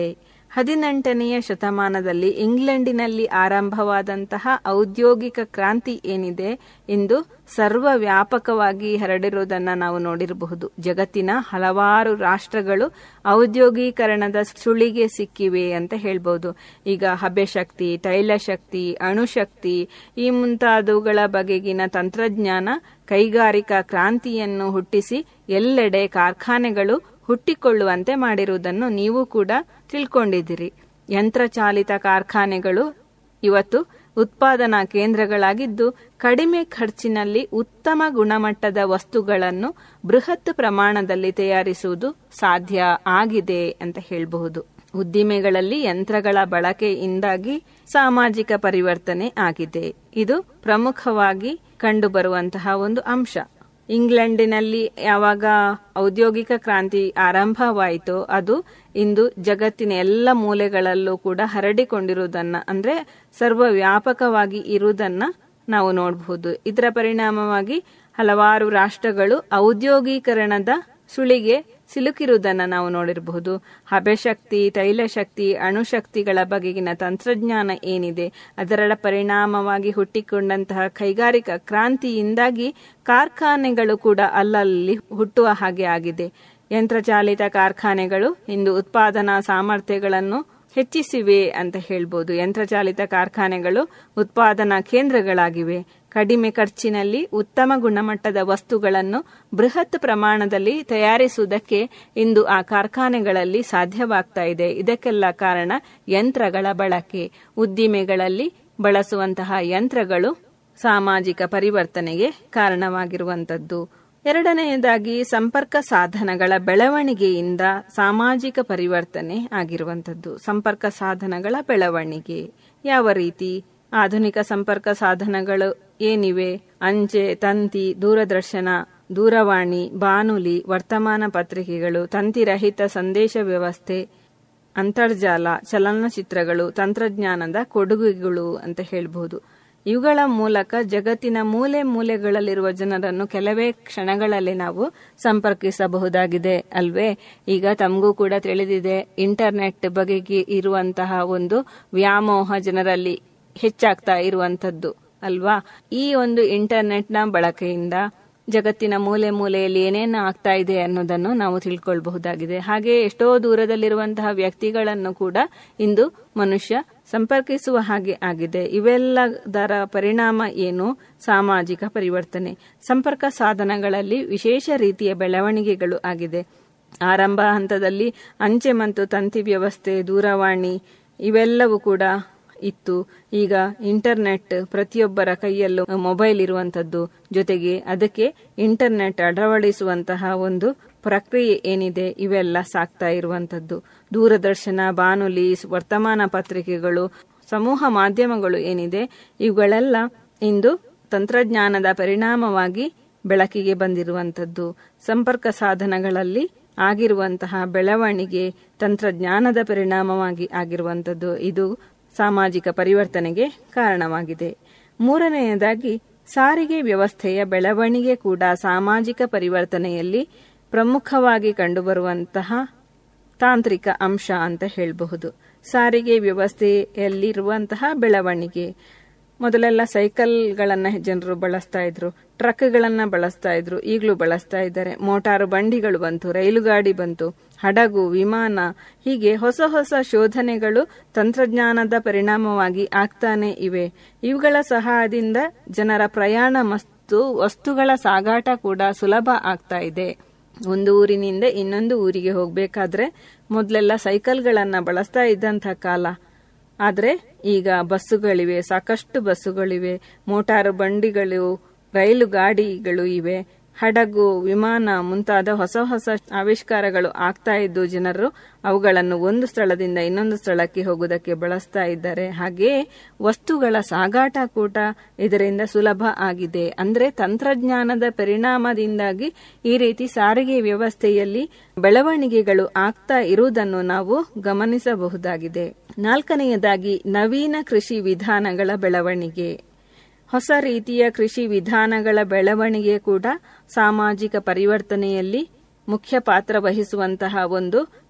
ಹದಿನೆಂಟನೆಯ ಶತಮಾನದಲ್ಲಿ ಇಂಗ್ಲೆಂಡಿನಲ್ಲಿ ಆರಂಭವಾದಂತಹ ಔದ್ಯೋಗಿಕ ಕ್ರಾಂತಿ ಏನಿದೆ ಇಂದು ಸರ್ವ ವ್ಯಾಪಕವಾಗಿ ಹರಡಿರುವುದನ್ನು ನಾವು ನೋಡಿರಬಹುದು ಜಗತ್ತಿನ ಹಲವಾರು ರಾಷ್ಟ್ರಗಳು ಔದ್ಯೋಗೀಕರಣದ ಸುಳಿಗೆ ಸಿಕ್ಕಿವೆ ಅಂತ ಹೇಳ್ಬೋದು ಈಗ ಹಬೆಶಕ್ತಿ ತೈಲಶಕ್ತಿ ಅಣುಶಕ್ತಿ ಈ ಮುಂತಾದವುಗಳ ಬಗೆಗಿನ ತಂತ್ರಜ್ಞಾನ ಕೈಗಾರಿಕಾ ಕ್ರಾಂತಿಯನ್ನು ಹುಟ್ಟಿಸಿ ಎಲ್ಲೆಡೆ ಕಾರ್ಖಾನೆಗಳು ಹುಟ್ಟಿಕೊಳ್ಳುವಂತೆ ಮಾಡಿರುವುದನ್ನು ನೀವು ಕೂಡ ತಿಳ್ಕೊಂಡಿದ್ದೀರಿ ಯಂತ್ರಚಾಲಿತ ಕಾರ್ಖಾನೆಗಳು ಇವತ್ತು ಉತ್ಪಾದನಾ ಕೇಂದ್ರಗಳಾಗಿದ್ದು ಕಡಿಮೆ ಖರ್ಚಿನಲ್ಲಿ ಉತ್ತಮ ಗುಣಮಟ್ಟದ ವಸ್ತುಗಳನ್ನು ಬೃಹತ್ ಪ್ರಮಾಣದಲ್ಲಿ ತಯಾರಿಸುವುದು ಸಾಧ್ಯ ಆಗಿದೆ ಅಂತ ಹೇಳಬಹುದು ಉದ್ದಿಮೆಗಳಲ್ಲಿ ಯಂತ್ರಗಳ ಬಳಕೆಯಿಂದಾಗಿ ಸಾಮಾಜಿಕ ಪರಿವರ್ತನೆ ಆಗಿದೆ ಇದು ಪ್ರಮುಖವಾಗಿ ಕಂಡುಬರುವಂತಹ ಒಂದು ಅಂಶ ಇಂಗ್ಲೆಂಡಿನಲ್ಲಿ ಯಾವಾಗ ಔದ್ಯೋಗಿಕ ಕ್ರಾಂತಿ ಆರಂಭವಾಯಿತೋ ಅದು ಇಂದು ಜಗತ್ತಿನ ಎಲ್ಲ ಮೂಲೆಗಳಲ್ಲೂ ಕೂಡ ಹರಡಿಕೊಂಡಿರುವುದನ್ನ ಅಂದ್ರೆ ಸರ್ವ ವ್ಯಾಪಕವಾಗಿ ಇರುವುದನ್ನ ನಾವು ನೋಡಬಹುದು ಇದರ ಪರಿಣಾಮವಾಗಿ ಹಲವಾರು ರಾಷ್ಟ್ರಗಳು ಔದ್ಯೋಗೀಕರಣದ ಸುಳಿಗೆ ಸಿಲುಕಿರುವುದನ್ನು ನಾವು ನೋಡಿರಬಹುದು ಹಬೆಶಕ್ತಿ ತೈಲಶಕ್ತಿ ಅಣುಶಕ್ತಿಗಳ ಬಗೆಗಿನ ತಂತ್ರಜ್ಞಾನ ಏನಿದೆ ಅದರ ಪರಿಣಾಮವಾಗಿ ಹುಟ್ಟಿಕೊಂಡಂತಹ ಕೈಗಾರಿಕಾ ಕ್ರಾಂತಿಯಿಂದಾಗಿ ಕಾರ್ಖಾನೆಗಳು ಕೂಡ ಅಲ್ಲಲ್ಲಿ ಹುಟ್ಟುವ ಹಾಗೆ ಆಗಿದೆ ಯಂತ್ರಚಾಲಿತ ಕಾರ್ಖಾನೆಗಳು ಇಂದು ಉತ್ಪಾದನಾ ಸಾಮರ್ಥ್ಯಗಳನ್ನು ಹೆಚ್ಚಿಸಿವೆ ಅಂತ ಹೇಳ್ಬೋದು ಯಂತ್ರಚಾಲಿತ ಕಾರ್ಖಾನೆಗಳು ಉತ್ಪಾದನಾ ಕೇಂದ್ರಗಳಾಗಿವೆ ಕಡಿಮೆ ಖರ್ಚಿನಲ್ಲಿ ಉತ್ತಮ ಗುಣಮಟ್ಟದ ವಸ್ತುಗಳನ್ನು ಬೃಹತ್ ಪ್ರಮಾಣದಲ್ಲಿ ತಯಾರಿಸುವುದಕ್ಕೆ ಇಂದು ಆ ಕಾರ್ಖಾನೆಗಳಲ್ಲಿ ಸಾಧ್ಯವಾಗ್ತಾ ಇದೆ ಇದಕ್ಕೆಲ್ಲ ಕಾರಣ ಯಂತ್ರಗಳ ಬಳಕೆ ಉದ್ದಿಮೆಗಳಲ್ಲಿ ಬಳಸುವಂತಹ ಯಂತ್ರಗಳು ಸಾಮಾಜಿಕ ಪರಿವರ್ತನೆಗೆ ಕಾರಣವಾಗಿರುವಂತದ್ದು ಎರಡನೆಯದಾಗಿ ಸಂಪರ್ಕ ಸಾಧನಗಳ ಬೆಳವಣಿಗೆಯಿಂದ ಸಾಮಾಜಿಕ ಪರಿವರ್ತನೆ ಆಗಿರುವಂತದ್ದು ಸಂಪರ್ಕ ಸಾಧನಗಳ ಬೆಳವಣಿಗೆ ಯಾವ ರೀತಿ ಆಧುನಿಕ ಸಂಪರ್ಕ ಸಾಧನಗಳು ಏನಿವೆ ಅಂಚೆ ತಂತಿ ದೂರದರ್ಶನ ದೂರವಾಣಿ ಬಾನುಲಿ ವರ್ತಮಾನ ಪತ್ರಿಕೆಗಳು ತಂತಿರಹಿತ ಸಂದೇಶ ವ್ಯವಸ್ಥೆ ಅಂತರ್ಜಾಲ ಚಲನಚಿತ್ರಗಳು ತಂತ್ರಜ್ಞಾನದ ಕೊಡುಗೆಗಳು ಅಂತ ಹೇಳಬಹುದು ಇವುಗಳ ಮೂಲಕ ಜಗತ್ತಿನ ಮೂಲೆ ಮೂಲೆಗಳಲ್ಲಿರುವ ಜನರನ್ನು ಕೆಲವೇ ಕ್ಷಣಗಳಲ್ಲಿ ನಾವು ಸಂಪರ್ಕಿಸಬಹುದಾಗಿದೆ ಅಲ್ವೇ ಈಗ ತಮಗೂ ಕೂಡ ತಿಳಿದಿದೆ ಇಂಟರ್ನೆಟ್ ಬಗೆಗೆ ಇರುವಂತಹ ಒಂದು ವ್ಯಾಮೋಹ ಜನರಲ್ಲಿ ಹೆಚ್ಚಾಗ್ತಾ ಇರುವಂತದ್ದು ಅಲ್ವಾ ಈ ಒಂದು ಇಂಟರ್ನೆಟ್ನ ಬಳಕೆಯಿಂದ ಜಗತ್ತಿನ ಮೂಲೆ ಮೂಲೆಯಲ್ಲಿ ಏನೇನು ಆಗ್ತಾ ಇದೆ ಅನ್ನೋದನ್ನು ನಾವು ತಿಳ್ಕೊಳ್ಬಹುದಾಗಿದೆ ಹಾಗೆ ಎಷ್ಟೋ ದೂರದಲ್ಲಿರುವಂತಹ ವ್ಯಕ್ತಿಗಳನ್ನು ಕೂಡ ಇಂದು ಮನುಷ್ಯ ಸಂಪರ್ಕಿಸುವ ಹಾಗೆ ಆಗಿದೆ ಇವೆಲ್ಲದರ ಪರಿಣಾಮ ಏನು ಸಾಮಾಜಿಕ ಪರಿವರ್ತನೆ ಸಂಪರ್ಕ ಸಾಧನಗಳಲ್ಲಿ ವಿಶೇಷ ರೀತಿಯ ಬೆಳವಣಿಗೆಗಳು ಆಗಿದೆ ಆರಂಭ ಹಂತದಲ್ಲಿ ಅಂಚೆ ಮತ್ತು ತಂತಿ ವ್ಯವಸ್ಥೆ ದೂರವಾಣಿ ಇವೆಲ್ಲವೂ ಕೂಡ ಇತ್ತು ಈಗ ಇಂಟರ್ನೆಟ್ ಪ್ರತಿಯೊಬ್ಬರ ಕೈಯಲ್ಲೂ ಮೊಬೈಲ್ ಇರುವಂತದ್ದು ಜೊತೆಗೆ ಅದಕ್ಕೆ ಇಂಟರ್ನೆಟ್ ಅಳವಡಿಸುವಂತಹ ಒಂದು ಪ್ರಕ್ರಿಯೆ ಏನಿದೆ ಇವೆಲ್ಲ ಸಾಕ್ತಾ ಇರುವಂತದ್ದು ದೂರದರ್ಶನ ಬಾನುಲಿ ವರ್ತಮಾನ ಪತ್ರಿಕೆಗಳು ಸಮೂಹ ಮಾಧ್ಯಮಗಳು ಏನಿದೆ ಇವುಗಳೆಲ್ಲ ಇಂದು ತಂತ್ರಜ್ಞಾನದ ಪರಿಣಾಮವಾಗಿ ಬೆಳಕಿಗೆ ಬಂದಿರುವಂತದ್ದು ಸಂಪರ್ಕ ಸಾಧನಗಳಲ್ಲಿ ಆಗಿರುವಂತಹ ಬೆಳವಣಿಗೆ ತಂತ್ರಜ್ಞಾನದ ಪರಿಣಾಮವಾಗಿ ಆಗಿರುವಂತದ್ದು ಇದು ಸಾಮಾಜಿಕ ಪರಿವರ್ತನೆಗೆ ಕಾರಣವಾಗಿದೆ ಮೂರನೆಯದಾಗಿ ಸಾರಿಗೆ ವ್ಯವಸ್ಥೆಯ ಬೆಳವಣಿಗೆ ಕೂಡ ಸಾಮಾಜಿಕ ಪರಿವರ್ತನೆಯಲ್ಲಿ ಪ್ರಮುಖವಾಗಿ ಕಂಡುಬರುವಂತಹ ತಾಂತ್ರಿಕ ಅಂಶ ಅಂತ ಹೇಳಬಹುದು ಸಾರಿಗೆ ವ್ಯವಸ್ಥೆಯಲ್ಲಿರುವಂತಹ ಬೆಳವಣಿಗೆ ಮೊದಲೆಲ್ಲ ಸೈಕಲ್ಗಳನ್ನ ಜನರು ಬಳಸ್ತಾ ಇದ್ರು ಟ್ರಕ್ಗಳನ್ನ ಬಳಸ್ತಾ ಇದ್ರು ಈಗಲೂ ಬಳಸ್ತಾ ಇದ್ದಾರೆ ಮೋಟಾರು ಬಂಡಿಗಳು ಬಂತು ರೈಲುಗಾಡಿ ಬಂತು ಹಡಗು ವಿಮಾನ ಹೀಗೆ ಹೊಸ ಹೊಸ ಶೋಧನೆಗಳು ತಂತ್ರಜ್ಞಾನದ ಪರಿಣಾಮವಾಗಿ ಆಗ್ತಾನೆ ಇವೆ ಇವುಗಳ ಸಹಾಯದಿಂದ ಜನರ ಪ್ರಯಾಣ ಮತ್ತು ವಸ್ತುಗಳ ಸಾಗಾಟ ಕೂಡ ಸುಲಭ ಆಗ್ತಾ ಇದೆ ಒಂದು ಊರಿನಿಂದ ಇನ್ನೊಂದು ಊರಿಗೆ ಹೋಗಬೇಕಾದ್ರೆ ಮೊದಲೆಲ್ಲ ಸೈಕಲ್ಗಳನ್ನ ಬಳಸ್ತಾ ಇದ್ದಂಥ ಕಾಲ ಆದರೆ ಈಗ ಬಸ್ಸುಗಳಿವೆ ಸಾಕಷ್ಟು ಬಸ್ಸುಗಳಿವೆ ಮೋಟಾರು ಬಂಡಿಗಳು ರೈಲು ಗಾಡಿಗಳು ಇವೆ ಹಡಗು ವಿಮಾನ ಮುಂತಾದ ಹೊಸ ಹೊಸ ಆವಿಷ್ಕಾರಗಳು ಆಗ್ತಾ ಇದ್ದು ಜನರು ಅವುಗಳನ್ನು ಒಂದು ಸ್ಥಳದಿಂದ ಇನ್ನೊಂದು ಸ್ಥಳಕ್ಕೆ ಹೋಗುವುದಕ್ಕೆ ಬಳಸ್ತಾ ಇದ್ದಾರೆ ಹಾಗೆಯೇ ವಸ್ತುಗಳ ಸಾಗಾಟ ಕೂಡ ಇದರಿಂದ ಸುಲಭ ಆಗಿದೆ ಅಂದ್ರೆ ತಂತ್ರಜ್ಞಾನದ ಪರಿಣಾಮದಿಂದಾಗಿ ಈ ರೀತಿ ಸಾರಿಗೆ ವ್ಯವಸ್ಥೆಯಲ್ಲಿ ಬೆಳವಣಿಗೆಗಳು ಆಗ್ತಾ ಇರುವುದನ್ನು ನಾವು ಗಮನಿಸಬಹುದಾಗಿದೆ ನಾಲ್ಕನೆಯದಾಗಿ ನವೀನ ಕೃಷಿ ವಿಧಾನಗಳ ಬೆಳವಣಿಗೆ ಹೊಸ ರೀತಿಯ ಕೃಷಿ ವಿಧಾನಗಳ ಬೆಳವಣಿಗೆ ಕೂಡ ಸಾಮಾಜಿಕ ಪರಿವರ್ತನೆಯಲ್ಲಿ ಮುಖ್ಯ ಪಾತ್ರ ವಹಿಸುವಂತಹ ಒಂದು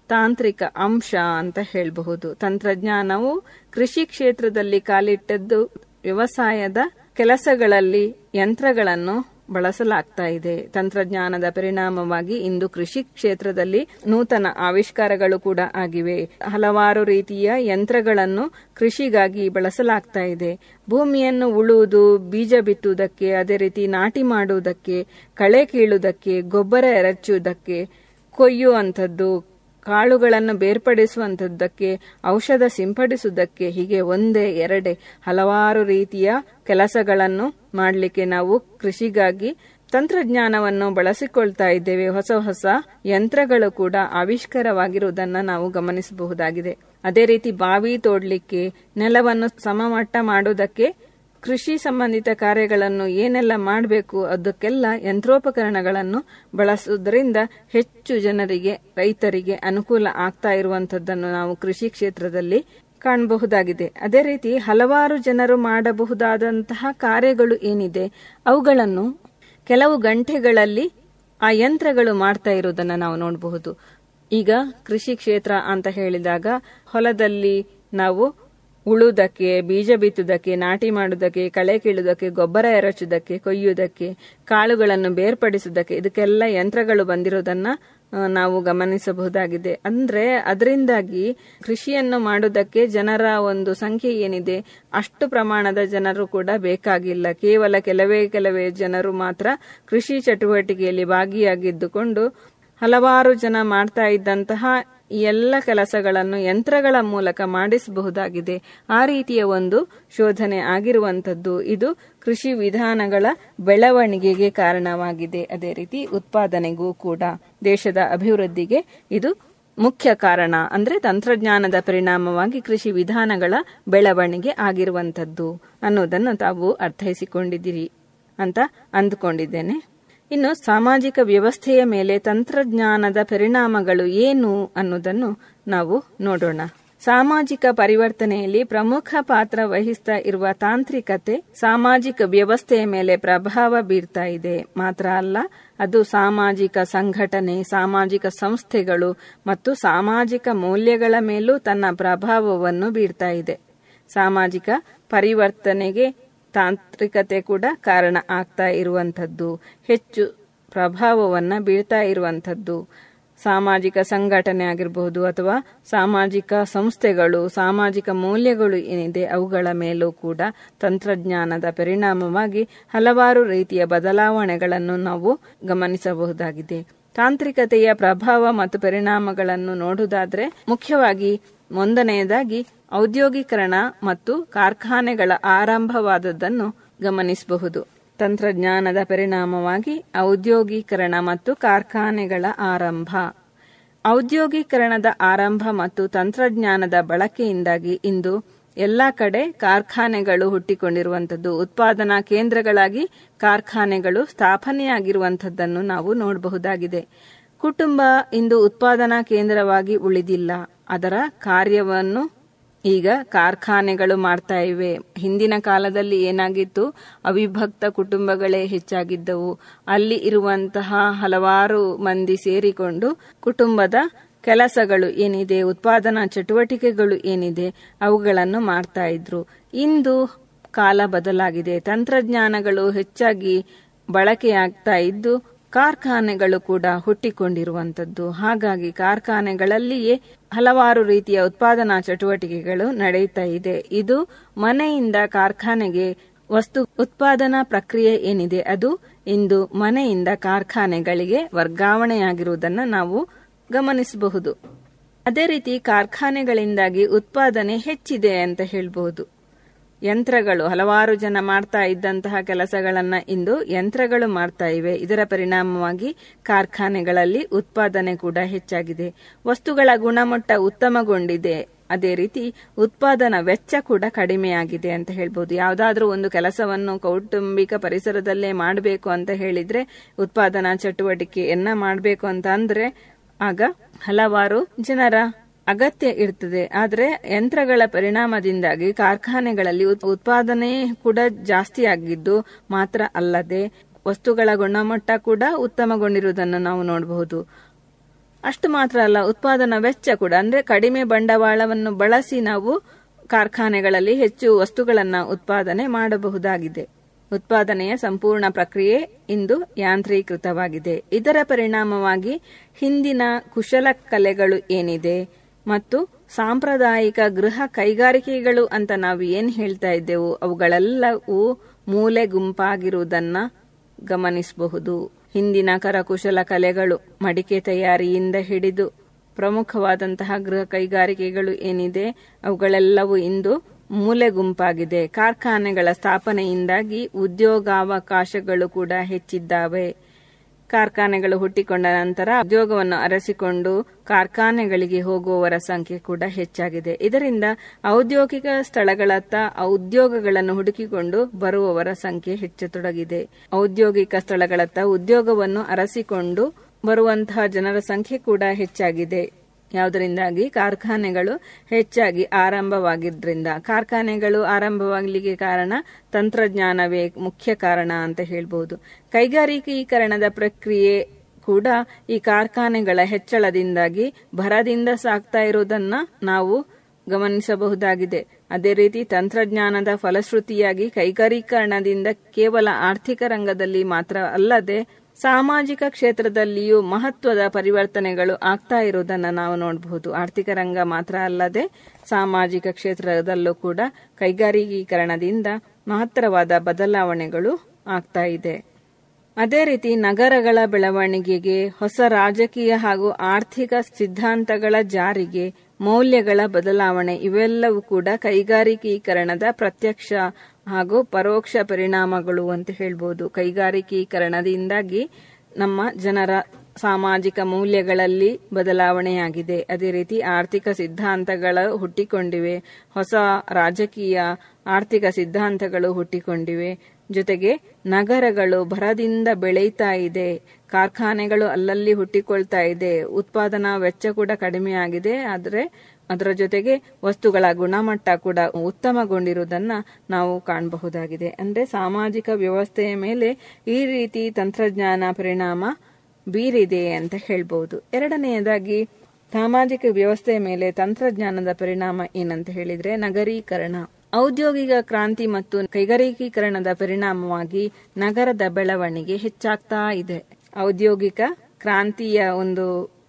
ತಾಂತ್ರಿಕ ಅಂಶ ಅಂತ ಹೇಳಬಹುದು ತಂತ್ರಜ್ಞಾನವು ಕೃಷಿ ಕ್ಷೇತ್ರದಲ್ಲಿ ಕಾಲಿಟ್ಟದ್ದು ವ್ಯವಸಾಯದ ಕೆಲಸಗಳಲ್ಲಿ ಯಂತ್ರಗಳನ್ನು ಬಳಸಲಾಗ್ತಾ ಇದೆ ತಂತ್ರಜ್ಞಾನದ ಪರಿಣಾಮವಾಗಿ ಇಂದು ಕೃಷಿ ಕ್ಷೇತ್ರದಲ್ಲಿ ನೂತನ ಆವಿಷ್ಕಾರಗಳು ಕೂಡ ಆಗಿವೆ ಹಲವಾರು ರೀತಿಯ ಯಂತ್ರಗಳನ್ನು ಕೃಷಿಗಾಗಿ ಬಳಸಲಾಗ್ತಾ ಇದೆ ಭೂಮಿಯನ್ನು ಉಳುವುದು ಬೀಜ ಬಿತ್ತುವುದಕ್ಕೆ ಅದೇ ರೀತಿ ನಾಟಿ ಮಾಡುವುದಕ್ಕೆ ಕಳೆ ಕೀಳುವುದಕ್ಕೆ ಗೊಬ್ಬರ ಎರಚುವುದಕ್ಕೆ ಕೊಯ್ಯುವಂಥದ್ದು ಕಾಳುಗಳನ್ನು ಬೇರ್ಪಡಿಸುವಂಥದ್ದಕ್ಕೆ ಔಷಧ ಸಿಂಪಡಿಸುವುದಕ್ಕೆ ಹೀಗೆ ಒಂದೇ ಎರಡೇ ಹಲವಾರು ರೀತಿಯ ಕೆಲಸಗಳನ್ನು ಮಾಡಲಿಕ್ಕೆ ನಾವು ಕೃಷಿಗಾಗಿ ತಂತ್ರಜ್ಞಾನವನ್ನು ಬಳಸಿಕೊಳ್ತಾ ಇದ್ದೇವೆ ಹೊಸ ಹೊಸ ಯಂತ್ರಗಳು ಕೂಡ ಆವಿಷ್ಕಾರವಾಗಿರುವುದನ್ನು ನಾವು ಗಮನಿಸಬಹುದಾಗಿದೆ ಅದೇ ರೀತಿ ಬಾವಿ ತೋಡ್ಲಿಕ್ಕೆ ನೆಲವನ್ನು ಸಮಮಟ್ಟ ಮಾಡುವುದಕ್ಕೆ ಕೃಷಿ ಸಂಬಂಧಿತ ಕಾರ್ಯಗಳನ್ನು ಏನೆಲ್ಲ ಮಾಡಬೇಕು ಅದಕ್ಕೆಲ್ಲ ಯಂತ್ರೋಪಕರಣಗಳನ್ನು ಬಳಸುವುದರಿಂದ ಹೆಚ್ಚು ಜನರಿಗೆ ರೈತರಿಗೆ ಅನುಕೂಲ ಆಗ್ತಾ ಇರುವಂತದ್ದನ್ನು ನಾವು ಕೃಷಿ ಕ್ಷೇತ್ರದಲ್ಲಿ ಕಾಣಬಹುದಾಗಿದೆ ಅದೇ ರೀತಿ ಹಲವಾರು ಜನರು ಮಾಡಬಹುದಾದಂತಹ ಕಾರ್ಯಗಳು ಏನಿದೆ ಅವುಗಳನ್ನು ಕೆಲವು ಗಂಟೆಗಳಲ್ಲಿ ಆ ಯಂತ್ರಗಳು ಮಾಡ್ತಾ ಇರುವುದನ್ನು ನಾವು ನೋಡಬಹುದು ಈಗ ಕೃಷಿ ಕ್ಷೇತ್ರ ಅಂತ ಹೇಳಿದಾಗ ಹೊಲದಲ್ಲಿ ನಾವು ಉಳುವುದಕ್ಕೆ ಬೀಜ ಬಿತ್ತುವುದಕ್ಕೆ ನಾಟಿ ಮಾಡುವುದಕ್ಕೆ ಕಳೆ ಕೀಳುವುದಕ್ಕೆ ಗೊಬ್ಬರ ಎರಚುವುದಕ್ಕೆ ಕೊಯ್ಯುವುದಕ್ಕೆ ಕಾಳುಗಳನ್ನು ಬೇರ್ಪಡಿಸುವುದಕ್ಕೆ ಇದಕ್ಕೆಲ್ಲ ಯಂತ್ರಗಳು ಬಂದಿರೋದನ್ನ ನಾವು ಗಮನಿಸಬಹುದಾಗಿದೆ ಅಂದ್ರೆ ಅದರಿಂದಾಗಿ ಕೃಷಿಯನ್ನು ಮಾಡುವುದಕ್ಕೆ ಜನರ ಒಂದು ಸಂಖ್ಯೆ ಏನಿದೆ ಅಷ್ಟು ಪ್ರಮಾಣದ ಜನರು ಕೂಡ ಬೇಕಾಗಿಲ್ಲ ಕೇವಲ ಕೆಲವೇ ಕೆಲವೇ ಜನರು ಮಾತ್ರ ಕೃಷಿ ಚಟುವಟಿಕೆಯಲ್ಲಿ ಭಾಗಿಯಾಗಿದ್ದುಕೊಂಡು ಹಲವಾರು ಜನ ಮಾಡ್ತಾ ಇದ್ದಂತಹ ಈ ಎಲ್ಲ ಕೆಲಸಗಳನ್ನು ಯಂತ್ರಗಳ ಮೂಲಕ ಮಾಡಿಸಬಹುದಾಗಿದೆ ಆ ರೀತಿಯ ಒಂದು ಶೋಧನೆ ಆಗಿರುವಂತದ್ದು ಇದು ಕೃಷಿ ವಿಧಾನಗಳ ಬೆಳವಣಿಗೆಗೆ ಕಾರಣವಾಗಿದೆ ಅದೇ ರೀತಿ ಉತ್ಪಾದನೆಗೂ ಕೂಡ ದೇಶದ ಅಭಿವೃದ್ಧಿಗೆ ಇದು ಮುಖ್ಯ ಕಾರಣ ಅಂದ್ರೆ ತಂತ್ರಜ್ಞಾನದ ಪರಿಣಾಮವಾಗಿ ಕೃಷಿ ವಿಧಾನಗಳ ಬೆಳವಣಿಗೆ ಆಗಿರುವಂತದ್ದು ಅನ್ನೋದನ್ನು ತಾವು ಅರ್ಥೈಸಿಕೊಂಡಿದ್ದೀರಿ ಅಂತ ಅಂದುಕೊಂಡಿದ್ದೇನೆ ಇನ್ನು ಸಾಮಾಜಿಕ ವ್ಯವಸ್ಥೆಯ ಮೇಲೆ ತಂತ್ರಜ್ಞಾನದ ಪರಿಣಾಮಗಳು ಏನು ಅನ್ನೋದನ್ನು ನಾವು ನೋಡೋಣ ಸಾಮಾಜಿಕ ಪರಿವರ್ತನೆಯಲ್ಲಿ ಪ್ರಮುಖ ಪಾತ್ರ ವಹಿಸ್ತಾ ಇರುವ ತಾಂತ್ರಿಕತೆ ಸಾಮಾಜಿಕ ವ್ಯವಸ್ಥೆಯ ಮೇಲೆ ಪ್ರಭಾವ ಬೀರ್ತಾ ಇದೆ ಮಾತ್ರ ಅಲ್ಲ ಅದು ಸಾಮಾಜಿಕ ಸಂಘಟನೆ ಸಾಮಾಜಿಕ ಸಂಸ್ಥೆಗಳು ಮತ್ತು ಸಾಮಾಜಿಕ ಮೌಲ್ಯಗಳ ಮೇಲೂ ತನ್ನ ಪ್ರಭಾವವನ್ನು ಬೀರ್ತಾ ಇದೆ ಸಾಮಾಜಿಕ ಪರಿವರ್ತನೆಗೆ ತಾಂತ್ರಿಕತೆ ಕೂಡ ಕಾರಣ ಆಗ್ತಾ ಇರುವಂಥದ್ದು ಹೆಚ್ಚು ಪ್ರಭಾವವನ್ನು ಬೀಳ್ತಾ ಇರುವಂಥದ್ದು ಸಾಮಾಜಿಕ ಸಂಘಟನೆ ಆಗಿರಬಹುದು ಅಥವಾ ಸಾಮಾಜಿಕ ಸಂಸ್ಥೆಗಳು ಸಾಮಾಜಿಕ ಮೌಲ್ಯಗಳು ಏನಿದೆ ಅವುಗಳ ಮೇಲೂ ಕೂಡ ತಂತ್ರಜ್ಞಾನದ ಪರಿಣಾಮವಾಗಿ ಹಲವಾರು ರೀತಿಯ ಬದಲಾವಣೆಗಳನ್ನು ನಾವು ಗಮನಿಸಬಹುದಾಗಿದೆ ತಾಂತ್ರಿಕತೆಯ ಪ್ರಭಾವ ಮತ್ತು ಪರಿಣಾಮಗಳನ್ನು ನೋಡುವುದಾದ್ರೆ ಮುಖ್ಯವಾಗಿ ಒಂದನೆಯದಾಗಿ ಔದ್ಯೋಗೀಕರಣ ಮತ್ತು ಕಾರ್ಖಾನೆಗಳ ಆರಂಭವಾದದ್ದನ್ನು ಗಮನಿಸಬಹುದು ತಂತ್ರಜ್ಞಾನದ ಪರಿಣಾಮವಾಗಿ ಔದ್ಯೋಗೀಕರಣ ಮತ್ತು ಕಾರ್ಖಾನೆಗಳ ಆರಂಭ ಔದ್ಯೋಗೀಕರಣದ ಆರಂಭ ಮತ್ತು ತಂತ್ರಜ್ಞಾನದ ಬಳಕೆಯಿಂದಾಗಿ ಇಂದು ಎಲ್ಲ ಕಡೆ ಕಾರ್ಖಾನೆಗಳು ಹುಟ್ಟಿಕೊಂಡಿರುವಂಥದ್ದು ಉತ್ಪಾದನಾ ಕೇಂದ್ರಗಳಾಗಿ ಕಾರ್ಖಾನೆಗಳು ಸ್ಥಾಪನೆಯಾಗಿರುವಂಥದ್ದನ್ನು ನಾವು ನೋಡಬಹುದಾಗಿದೆ ಕುಟುಂಬ ಇಂದು ಉತ್ಪಾದನಾ ಕೇಂದ್ರವಾಗಿ ಉಳಿದಿಲ್ಲ ಅದರ ಕಾರ್ಯವನ್ನು ಈಗ ಕಾರ್ಖಾನೆಗಳು ಮಾಡ್ತಾ ಇವೆ ಹಿಂದಿನ ಕಾಲದಲ್ಲಿ ಏನಾಗಿತ್ತು ಅವಿಭಕ್ತ ಕುಟುಂಬಗಳೇ ಹೆಚ್ಚಾಗಿದ್ದವು ಅಲ್ಲಿ ಇರುವಂತಹ ಹಲವಾರು ಮಂದಿ ಸೇರಿಕೊಂಡು ಕುಟುಂಬದ ಕೆಲಸಗಳು ಏನಿದೆ ಉತ್ಪಾದನಾ ಚಟುವಟಿಕೆಗಳು ಏನಿದೆ ಅವುಗಳನ್ನು ಮಾಡ್ತಾ ಇದ್ರು ಇಂದು ಕಾಲ ಬದಲಾಗಿದೆ ತಂತ್ರಜ್ಞಾನಗಳು ಹೆಚ್ಚಾಗಿ ಬಳಕೆಯಾಗ್ತಾ ಇದ್ದು ಕಾರ್ಖಾನೆಗಳು ಕೂಡ ಹುಟ್ಟಿಕೊಂಡಿರುವಂತದ್ದು ಹಾಗಾಗಿ ಕಾರ್ಖಾನೆಗಳಲ್ಲಿಯೇ ಹಲವಾರು ರೀತಿಯ ಉತ್ಪಾದನಾ ಚಟುವಟಿಕೆಗಳು ನಡೆಯುತ್ತಾ ಇದೆ ಇದು ಮನೆಯಿಂದ ಕಾರ್ಖಾನೆಗೆ ವಸ್ತು ಉತ್ಪಾದನಾ ಪ್ರಕ್ರಿಯೆ ಏನಿದೆ ಅದು ಇಂದು ಮನೆಯಿಂದ ಕಾರ್ಖಾನೆಗಳಿಗೆ ವರ್ಗಾವಣೆಯಾಗಿರುವುದನ್ನು ನಾವು ಗಮನಿಸಬಹುದು ಅದೇ ರೀತಿ ಕಾರ್ಖಾನೆಗಳಿಂದಾಗಿ ಉತ್ಪಾದನೆ ಹೆಚ್ಚಿದೆ ಅಂತ ಹೇಳಬಹುದು ಯಂತ್ರಗಳು ಹಲವಾರು ಜನ ಮಾಡ್ತಾ ಇದ್ದಂತಹ ಕೆಲಸಗಳನ್ನ ಇಂದು ಯಂತ್ರಗಳು ಮಾಡ್ತಾ ಇವೆ ಇದರ ಪರಿಣಾಮವಾಗಿ ಕಾರ್ಖಾನೆಗಳಲ್ಲಿ ಉತ್ಪಾದನೆ ಕೂಡ ಹೆಚ್ಚಾಗಿದೆ ವಸ್ತುಗಳ ಗುಣಮಟ್ಟ ಉತ್ತಮಗೊಂಡಿದೆ ಅದೇ ರೀತಿ ಉತ್ಪಾದನಾ ವೆಚ್ಚ ಕೂಡ ಕಡಿಮೆಯಾಗಿದೆ ಅಂತ ಹೇಳ್ಬೋದು ಯಾವುದಾದ್ರೂ ಒಂದು ಕೆಲಸವನ್ನು ಕೌಟುಂಬಿಕ ಪರಿಸರದಲ್ಲೇ ಮಾಡಬೇಕು ಅಂತ ಹೇಳಿದ್ರೆ ಉತ್ಪಾದನಾ ಚಟುವಟಿಕೆಯನ್ನ ಮಾಡಬೇಕು ಅಂತ ಅಂದ್ರೆ ಆಗ ಹಲವಾರು ಜನರ ಅಗತ್ಯ ಇರ್ತದೆ ಆದರೆ ಯಂತ್ರಗಳ ಪರಿಣಾಮದಿಂದಾಗಿ ಕಾರ್ಖಾನೆಗಳಲ್ಲಿ ಉತ್ಪಾದನೆ ಕೂಡ ಜಾಸ್ತಿ ಆಗಿದ್ದು ಮಾತ್ರ ಅಲ್ಲದೆ ವಸ್ತುಗಳ ಗುಣಮಟ್ಟ ಕೂಡ ಉತ್ತಮಗೊಂಡಿರುವುದನ್ನು ನಾವು ನೋಡಬಹುದು ಅಷ್ಟು ಮಾತ್ರ ಅಲ್ಲ ಉತ್ಪಾದನಾ ವೆಚ್ಚ ಕೂಡ ಅಂದ್ರೆ ಕಡಿಮೆ ಬಂಡವಾಳವನ್ನು ಬಳಸಿ ನಾವು ಕಾರ್ಖಾನೆಗಳಲ್ಲಿ ಹೆಚ್ಚು ವಸ್ತುಗಳನ್ನು ಉತ್ಪಾದನೆ ಮಾಡಬಹುದಾಗಿದೆ ಉತ್ಪಾದನೆಯ ಸಂಪೂರ್ಣ ಪ್ರಕ್ರಿಯೆ ಇಂದು ಯಾಂತ್ರೀಕೃತವಾಗಿದೆ ಇದರ ಪರಿಣಾಮವಾಗಿ ಹಿಂದಿನ ಕುಶಲ ಕಲೆಗಳು ಏನಿದೆ ಮತ್ತು ಸಾಂಪ್ರದಾಯಿಕ ಗೃಹ ಕೈಗಾರಿಕೆಗಳು ಅಂತ ನಾವು ಏನ್ ಹೇಳ್ತಾ ಇದ್ದೆವು ಅವುಗಳೆಲ್ಲವೂ ಮೂಲೆ ಗುಂಪಾಗಿರುವುದನ್ನ ಗಮನಿಸಬಹುದು ಹಿಂದಿನ ಕರಕುಶಲ ಕಲೆಗಳು ಮಡಿಕೆ ತಯಾರಿಯಿಂದ ಹಿಡಿದು ಪ್ರಮುಖವಾದಂತಹ ಗೃಹ ಕೈಗಾರಿಕೆಗಳು ಏನಿದೆ ಅವುಗಳೆಲ್ಲವೂ ಇಂದು ಮೂಲೆ ಗುಂಪಾಗಿದೆ ಕಾರ್ಖಾನೆಗಳ ಸ್ಥಾಪನೆಯಿಂದಾಗಿ ಉದ್ಯೋಗಾವಕಾಶಗಳು ಕೂಡ ಹೆಚ್ಚಿದ್ದಾವೆ ಕಾರ್ಖಾನೆಗಳು ಹುಟ್ಟಿಕೊಂಡ ನಂತರ ಉದ್ಯೋಗವನ್ನು ಅರಸಿಕೊಂಡು ಕಾರ್ಖಾನೆಗಳಿಗೆ ಹೋಗುವವರ ಸಂಖ್ಯೆ ಕೂಡ ಹೆಚ್ಚಾಗಿದೆ ಇದರಿಂದ ಔದ್ಯೋಗಿಕ ಸ್ಥಳಗಳತ್ತ ಉದ್ಯೋಗಗಳನ್ನು ಹುಡುಕಿಕೊಂಡು ಬರುವವರ ಸಂಖ್ಯೆ ಹೆಚ್ಚತೊಡಗಿದೆ ಔದ್ಯೋಗಿಕ ಸ್ಥಳಗಳತ್ತ ಉದ್ಯೋಗವನ್ನು ಅರಸಿಕೊಂಡು ಬರುವಂತಹ ಜನರ ಸಂಖ್ಯೆ ಕೂಡ ಹೆಚ್ಚಾಗಿದೆ ಯಾವುದರಿಂದಾಗಿ ಕಾರ್ಖಾನೆಗಳು ಹೆಚ್ಚಾಗಿ ಆರಂಭವಾಗಿದ್ರಿಂದ ಕಾರ್ಖಾನೆಗಳು ಆರಂಭವಾಗಲಿಕ್ಕೆ ಕಾರಣ ತಂತ್ರಜ್ಞಾನವೇ ಮುಖ್ಯ ಕಾರಣ ಅಂತ ಹೇಳ್ಬೋದು ಕೈಗಾರಿಕೀಕರಣದ ಪ್ರಕ್ರಿಯೆ ಕೂಡ ಈ ಕಾರ್ಖಾನೆಗಳ ಹೆಚ್ಚಳದಿಂದಾಗಿ ಭರದಿಂದ ಸಾಗ್ತಾ ಇರುವುದನ್ನ ನಾವು ಗಮನಿಸಬಹುದಾಗಿದೆ ಅದೇ ರೀತಿ ತಂತ್ರಜ್ಞಾನದ ಫಲಶ್ರುತಿಯಾಗಿ ಕೈಗಾರೀಕರಣದಿಂದ ಕೇವಲ ಆರ್ಥಿಕ ರಂಗದಲ್ಲಿ ಮಾತ್ರ ಅಲ್ಲದೆ ಸಾಮಾಜಿಕ ಕ್ಷೇತ್ರದಲ್ಲಿಯೂ ಮಹತ್ವದ ಪರಿವರ್ತನೆಗಳು ಆಗ್ತಾ ಇರುವುದನ್ನು ನಾವು ನೋಡಬಹುದು ಆರ್ಥಿಕ ರಂಗ ಮಾತ್ರ ಅಲ್ಲದೆ ಸಾಮಾಜಿಕ ಕ್ಷೇತ್ರದಲ್ಲೂ ಕೂಡ ಕೈಗಾರಿಕೀಕರಣದಿಂದ ಮಹತ್ತರವಾದ ಬದಲಾವಣೆಗಳು ಆಗ್ತಾ ಇದೆ ಅದೇ ರೀತಿ ನಗರಗಳ ಬೆಳವಣಿಗೆಗೆ ಹೊಸ ರಾಜಕೀಯ ಹಾಗೂ ಆರ್ಥಿಕ ಸಿದ್ಧಾಂತಗಳ ಜಾರಿಗೆ ಮೌಲ್ಯಗಳ ಬದಲಾವಣೆ ಇವೆಲ್ಲವೂ ಕೂಡ ಕೈಗಾರಿಕೀಕರಣದ ಪ್ರತ್ಯಕ್ಷ ಹಾಗೂ ಪರೋಕ್ಷ ಪರಿಣಾಮಗಳು ಅಂತ ಹೇಳ್ಬೋದು ಕೈಗಾರಿಕೀಕರಣದಿಂದಾಗಿ ನಮ್ಮ ಜನರ ಸಾಮಾಜಿಕ ಮೌಲ್ಯಗಳಲ್ಲಿ ಬದಲಾವಣೆಯಾಗಿದೆ ಅದೇ ರೀತಿ ಆರ್ಥಿಕ ಸಿದ್ಧಾಂತಗಳು ಹುಟ್ಟಿಕೊಂಡಿವೆ ಹೊಸ ರಾಜಕೀಯ ಆರ್ಥಿಕ ಸಿದ್ಧಾಂತಗಳು ಹುಟ್ಟಿಕೊಂಡಿವೆ ಜೊತೆಗೆ ನಗರಗಳು ಭರದಿಂದ ಬೆಳೀತಾ ಇದೆ ಕಾರ್ಖಾನೆಗಳು ಅಲ್ಲಲ್ಲಿ ಹುಟ್ಟಿಕೊಳ್ತಾ ಇದೆ ಉತ್ಪಾದನಾ ವೆಚ್ಚ ಕೂಡ ಕಡಿಮೆ ಆಗಿದೆ ಆದರೆ ಅದರ ಜೊತೆಗೆ ವಸ್ತುಗಳ ಗುಣಮಟ್ಟ ಕೂಡ ಉತ್ತಮಗೊಂಡಿರುವುದನ್ನ ನಾವು ಕಾಣಬಹುದಾಗಿದೆ ಅಂದ್ರೆ ಸಾಮಾಜಿಕ ವ್ಯವಸ್ಥೆಯ ಮೇಲೆ ಈ ರೀತಿ ತಂತ್ರಜ್ಞಾನ ಪರಿಣಾಮ ಬೀರಿದೆ ಅಂತ ಹೇಳ್ಬಹುದು ಎರಡನೆಯದಾಗಿ ಸಾಮಾಜಿಕ ವ್ಯವಸ್ಥೆಯ ಮೇಲೆ ತಂತ್ರಜ್ಞಾನದ ಪರಿಣಾಮ ಏನಂತ ಹೇಳಿದ್ರೆ ನಗರೀಕರಣ ಔದ್ಯೋಗಿಕ ಕ್ರಾಂತಿ ಮತ್ತು ಕೈಗಾರಿಕೀಕರಣದ ಪರಿಣಾಮವಾಗಿ ನಗರದ ಬೆಳವಣಿಗೆ ಹೆಚ್ಚಾಗ್ತಾ ಇದೆ ಔದ್ಯೋಗಿಕ ಕ್ರಾಂತಿಯ ಒಂದು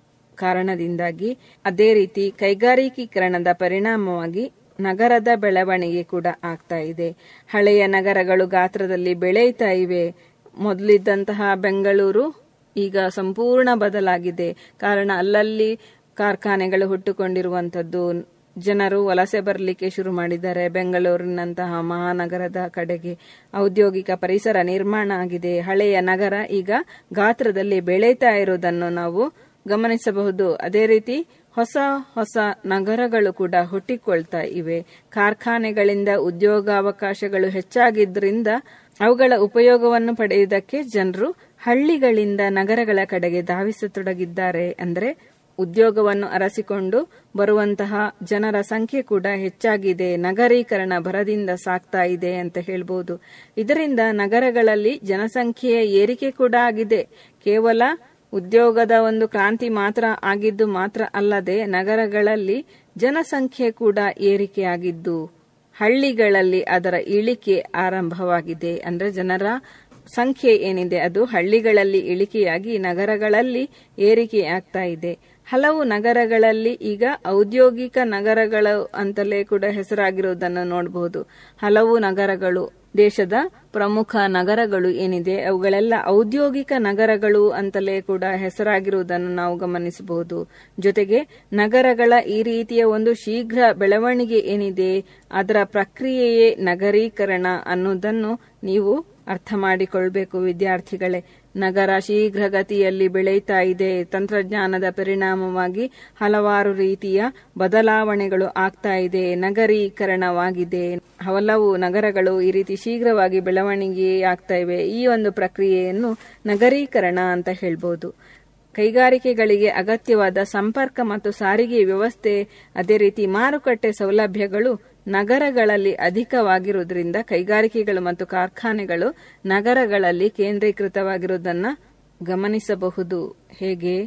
ಕಾರಣದಿಂದಾಗಿ ಅದೇ ರೀತಿ ಕೈಗಾರಿಕೀಕರಣದ ಪರಿಣಾಮವಾಗಿ ನಗರದ ಬೆಳವಣಿಗೆ ಕೂಡ ಆಗ್ತಾ ಇದೆ ಹಳೆಯ ನಗರಗಳು ಗಾತ್ರದಲ್ಲಿ ಬೆಳೆಯುತ್ತಾ ಇವೆ ಮೊದಲಿದ್ದಂತಹ ಬೆಂಗಳೂರು ಈಗ ಸಂಪೂರ್ಣ ಬದಲಾಗಿದೆ ಕಾರಣ ಅಲ್ಲಲ್ಲಿ ಕಾರ್ಖಾನೆಗಳು ಹುಟ್ಟುಕೊಂಡಿರುವಂತದ್ದು ಜನರು ವಲಸೆ ಬರಲಿಕ್ಕೆ ಶುರು ಮಾಡಿದ್ದಾರೆ ಬೆಂಗಳೂರಿನಂತಹ ಮಹಾನಗರದ ಕಡೆಗೆ ಔದ್ಯೋಗಿಕ ಪರಿಸರ ನಿರ್ಮಾಣ ಆಗಿದೆ ಹಳೆಯ ನಗರ ಈಗ ಗಾತ್ರದಲ್ಲಿ ಬೆಳೀತಾ ಇರುವುದನ್ನು ನಾವು ಗಮನಿಸಬಹುದು ಅದೇ ರೀತಿ ಹೊಸ ಹೊಸ ನಗರಗಳು ಕೂಡ ಹುಟ್ಟಿಕೊಳ್ತಾ ಇವೆ ಕಾರ್ಖಾನೆಗಳಿಂದ ಉದ್ಯೋಗಾವಕಾಶಗಳು ಹೆಚ್ಚಾಗಿದ್ದರಿಂದ ಅವುಗಳ ಉಪಯೋಗವನ್ನು ಪಡೆಯುವುದಕ್ಕೆ ಜನರು ಹಳ್ಳಿಗಳಿಂದ ನಗರಗಳ ಕಡೆಗೆ ಧಾವಿಸತೊಡಗಿದ್ದಾರೆ ಅಂದರೆ ಉದ್ಯೋಗವನ್ನು ಅರಸಿಕೊಂಡು ಬರುವಂತಹ ಜನರ ಸಂಖ್ಯೆ ಕೂಡ ಹೆಚ್ಚಾಗಿದೆ ನಗರೀಕರಣ ಭರದಿಂದ ಸಾಕ್ತಾ ಇದೆ ಅಂತ ಹೇಳ್ಬೋದು ಇದರಿಂದ ನಗರಗಳಲ್ಲಿ ಜನಸಂಖ್ಯೆಯ ಏರಿಕೆ ಕೂಡ ಆಗಿದೆ ಕೇವಲ ಉದ್ಯೋಗದ ಒಂದು ಕ್ರಾಂತಿ ಮಾತ್ರ ಆಗಿದ್ದು ಮಾತ್ರ ಅಲ್ಲದೆ ನಗರಗಳಲ್ಲಿ ಜನಸಂಖ್ಯೆ ಕೂಡ ಏರಿಕೆಯಾಗಿದ್ದು ಹಳ್ಳಿಗಳಲ್ಲಿ ಅದರ ಇಳಿಕೆ ಆರಂಭವಾಗಿದೆ ಅಂದ್ರೆ ಜನರ ಸಂಖ್ಯೆ ಏನಿದೆ ಅದು ಹಳ್ಳಿಗಳಲ್ಲಿ ಇಳಿಕೆಯಾಗಿ ನಗರಗಳಲ್ಲಿ ಏರಿಕೆಯಾಗ್ತಾ ಇದೆ ಹಲವು ನಗರಗಳಲ್ಲಿ ಈಗ ಔದ್ಯೋಗಿಕ ನಗರಗಳು ಅಂತಲೇ ಕೂಡ ಹೆಸರಾಗಿರುವುದನ್ನು ನೋಡಬಹುದು ಹಲವು ನಗರಗಳು ದೇಶದ ಪ್ರಮುಖ ನಗರಗಳು ಏನಿದೆ ಅವುಗಳೆಲ್ಲ ಔದ್ಯೋಗಿಕ ನಗರಗಳು ಅಂತಲೇ ಕೂಡ ಹೆಸರಾಗಿರುವುದನ್ನು ನಾವು ಗಮನಿಸಬಹುದು ಜೊತೆಗೆ ನಗರಗಳ ಈ ರೀತಿಯ ಒಂದು ಶೀಘ್ರ ಬೆಳವಣಿಗೆ ಏನಿದೆ ಅದರ ಪ್ರಕ್ರಿಯೆಯೇ ನಗರೀಕರಣ ಅನ್ನೋದನ್ನು ನೀವು ಅರ್ಥ ಮಾಡಿಕೊಳ್ಬೇಕು ವಿದ್ಯಾರ್ಥಿಗಳೇ ನಗರ ಶೀಘ್ರಗತಿಯಲ್ಲಿ ಬೆಳೆಯುತ್ತಾ ಇದೆ ತಂತ್ರಜ್ಞಾನದ ಪರಿಣಾಮವಾಗಿ ಹಲವಾರು ರೀತಿಯ ಬದಲಾವಣೆಗಳು ಆಗ್ತಾ ಇದೆ ನಗರೀಕರಣವಾಗಿದೆ ಹಲವು ನಗರಗಳು ಈ ರೀತಿ ಶೀಘ್ರವಾಗಿ ಬೆಳವಣಿಗೆ ಆಗ್ತಾ ಇವೆ ಈ ಒಂದು ಪ್ರಕ್ರಿಯೆಯನ್ನು ನಗರೀಕರಣ ಅಂತ ಹೇಳ್ಬೋದು ಕೈಗಾರಿಕೆಗಳಿಗೆ ಅಗತ್ಯವಾದ ಸಂಪರ್ಕ ಮತ್ತು ಸಾರಿಗೆ ವ್ಯವಸ್ಥೆ ಅದೇ ರೀತಿ ಮಾರುಕಟ್ಟೆ ಸೌಲಭ್ಯಗಳು ನಗರಗಳಲ್ಲಿ ಅಧಿಕವಾಗಿರುವುದರಿಂದ ಕೈಗಾರಿಕೆಗಳು ಮತ್ತು ಕಾರ್ಖಾನೆಗಳು ನಗರಗಳಲ್ಲಿ ಕೇಂದ್ರೀಕೃತವಾಗಿರುವುದನ್ನ ಗಮನಿಸಬಹುದು ಹೇಗೆ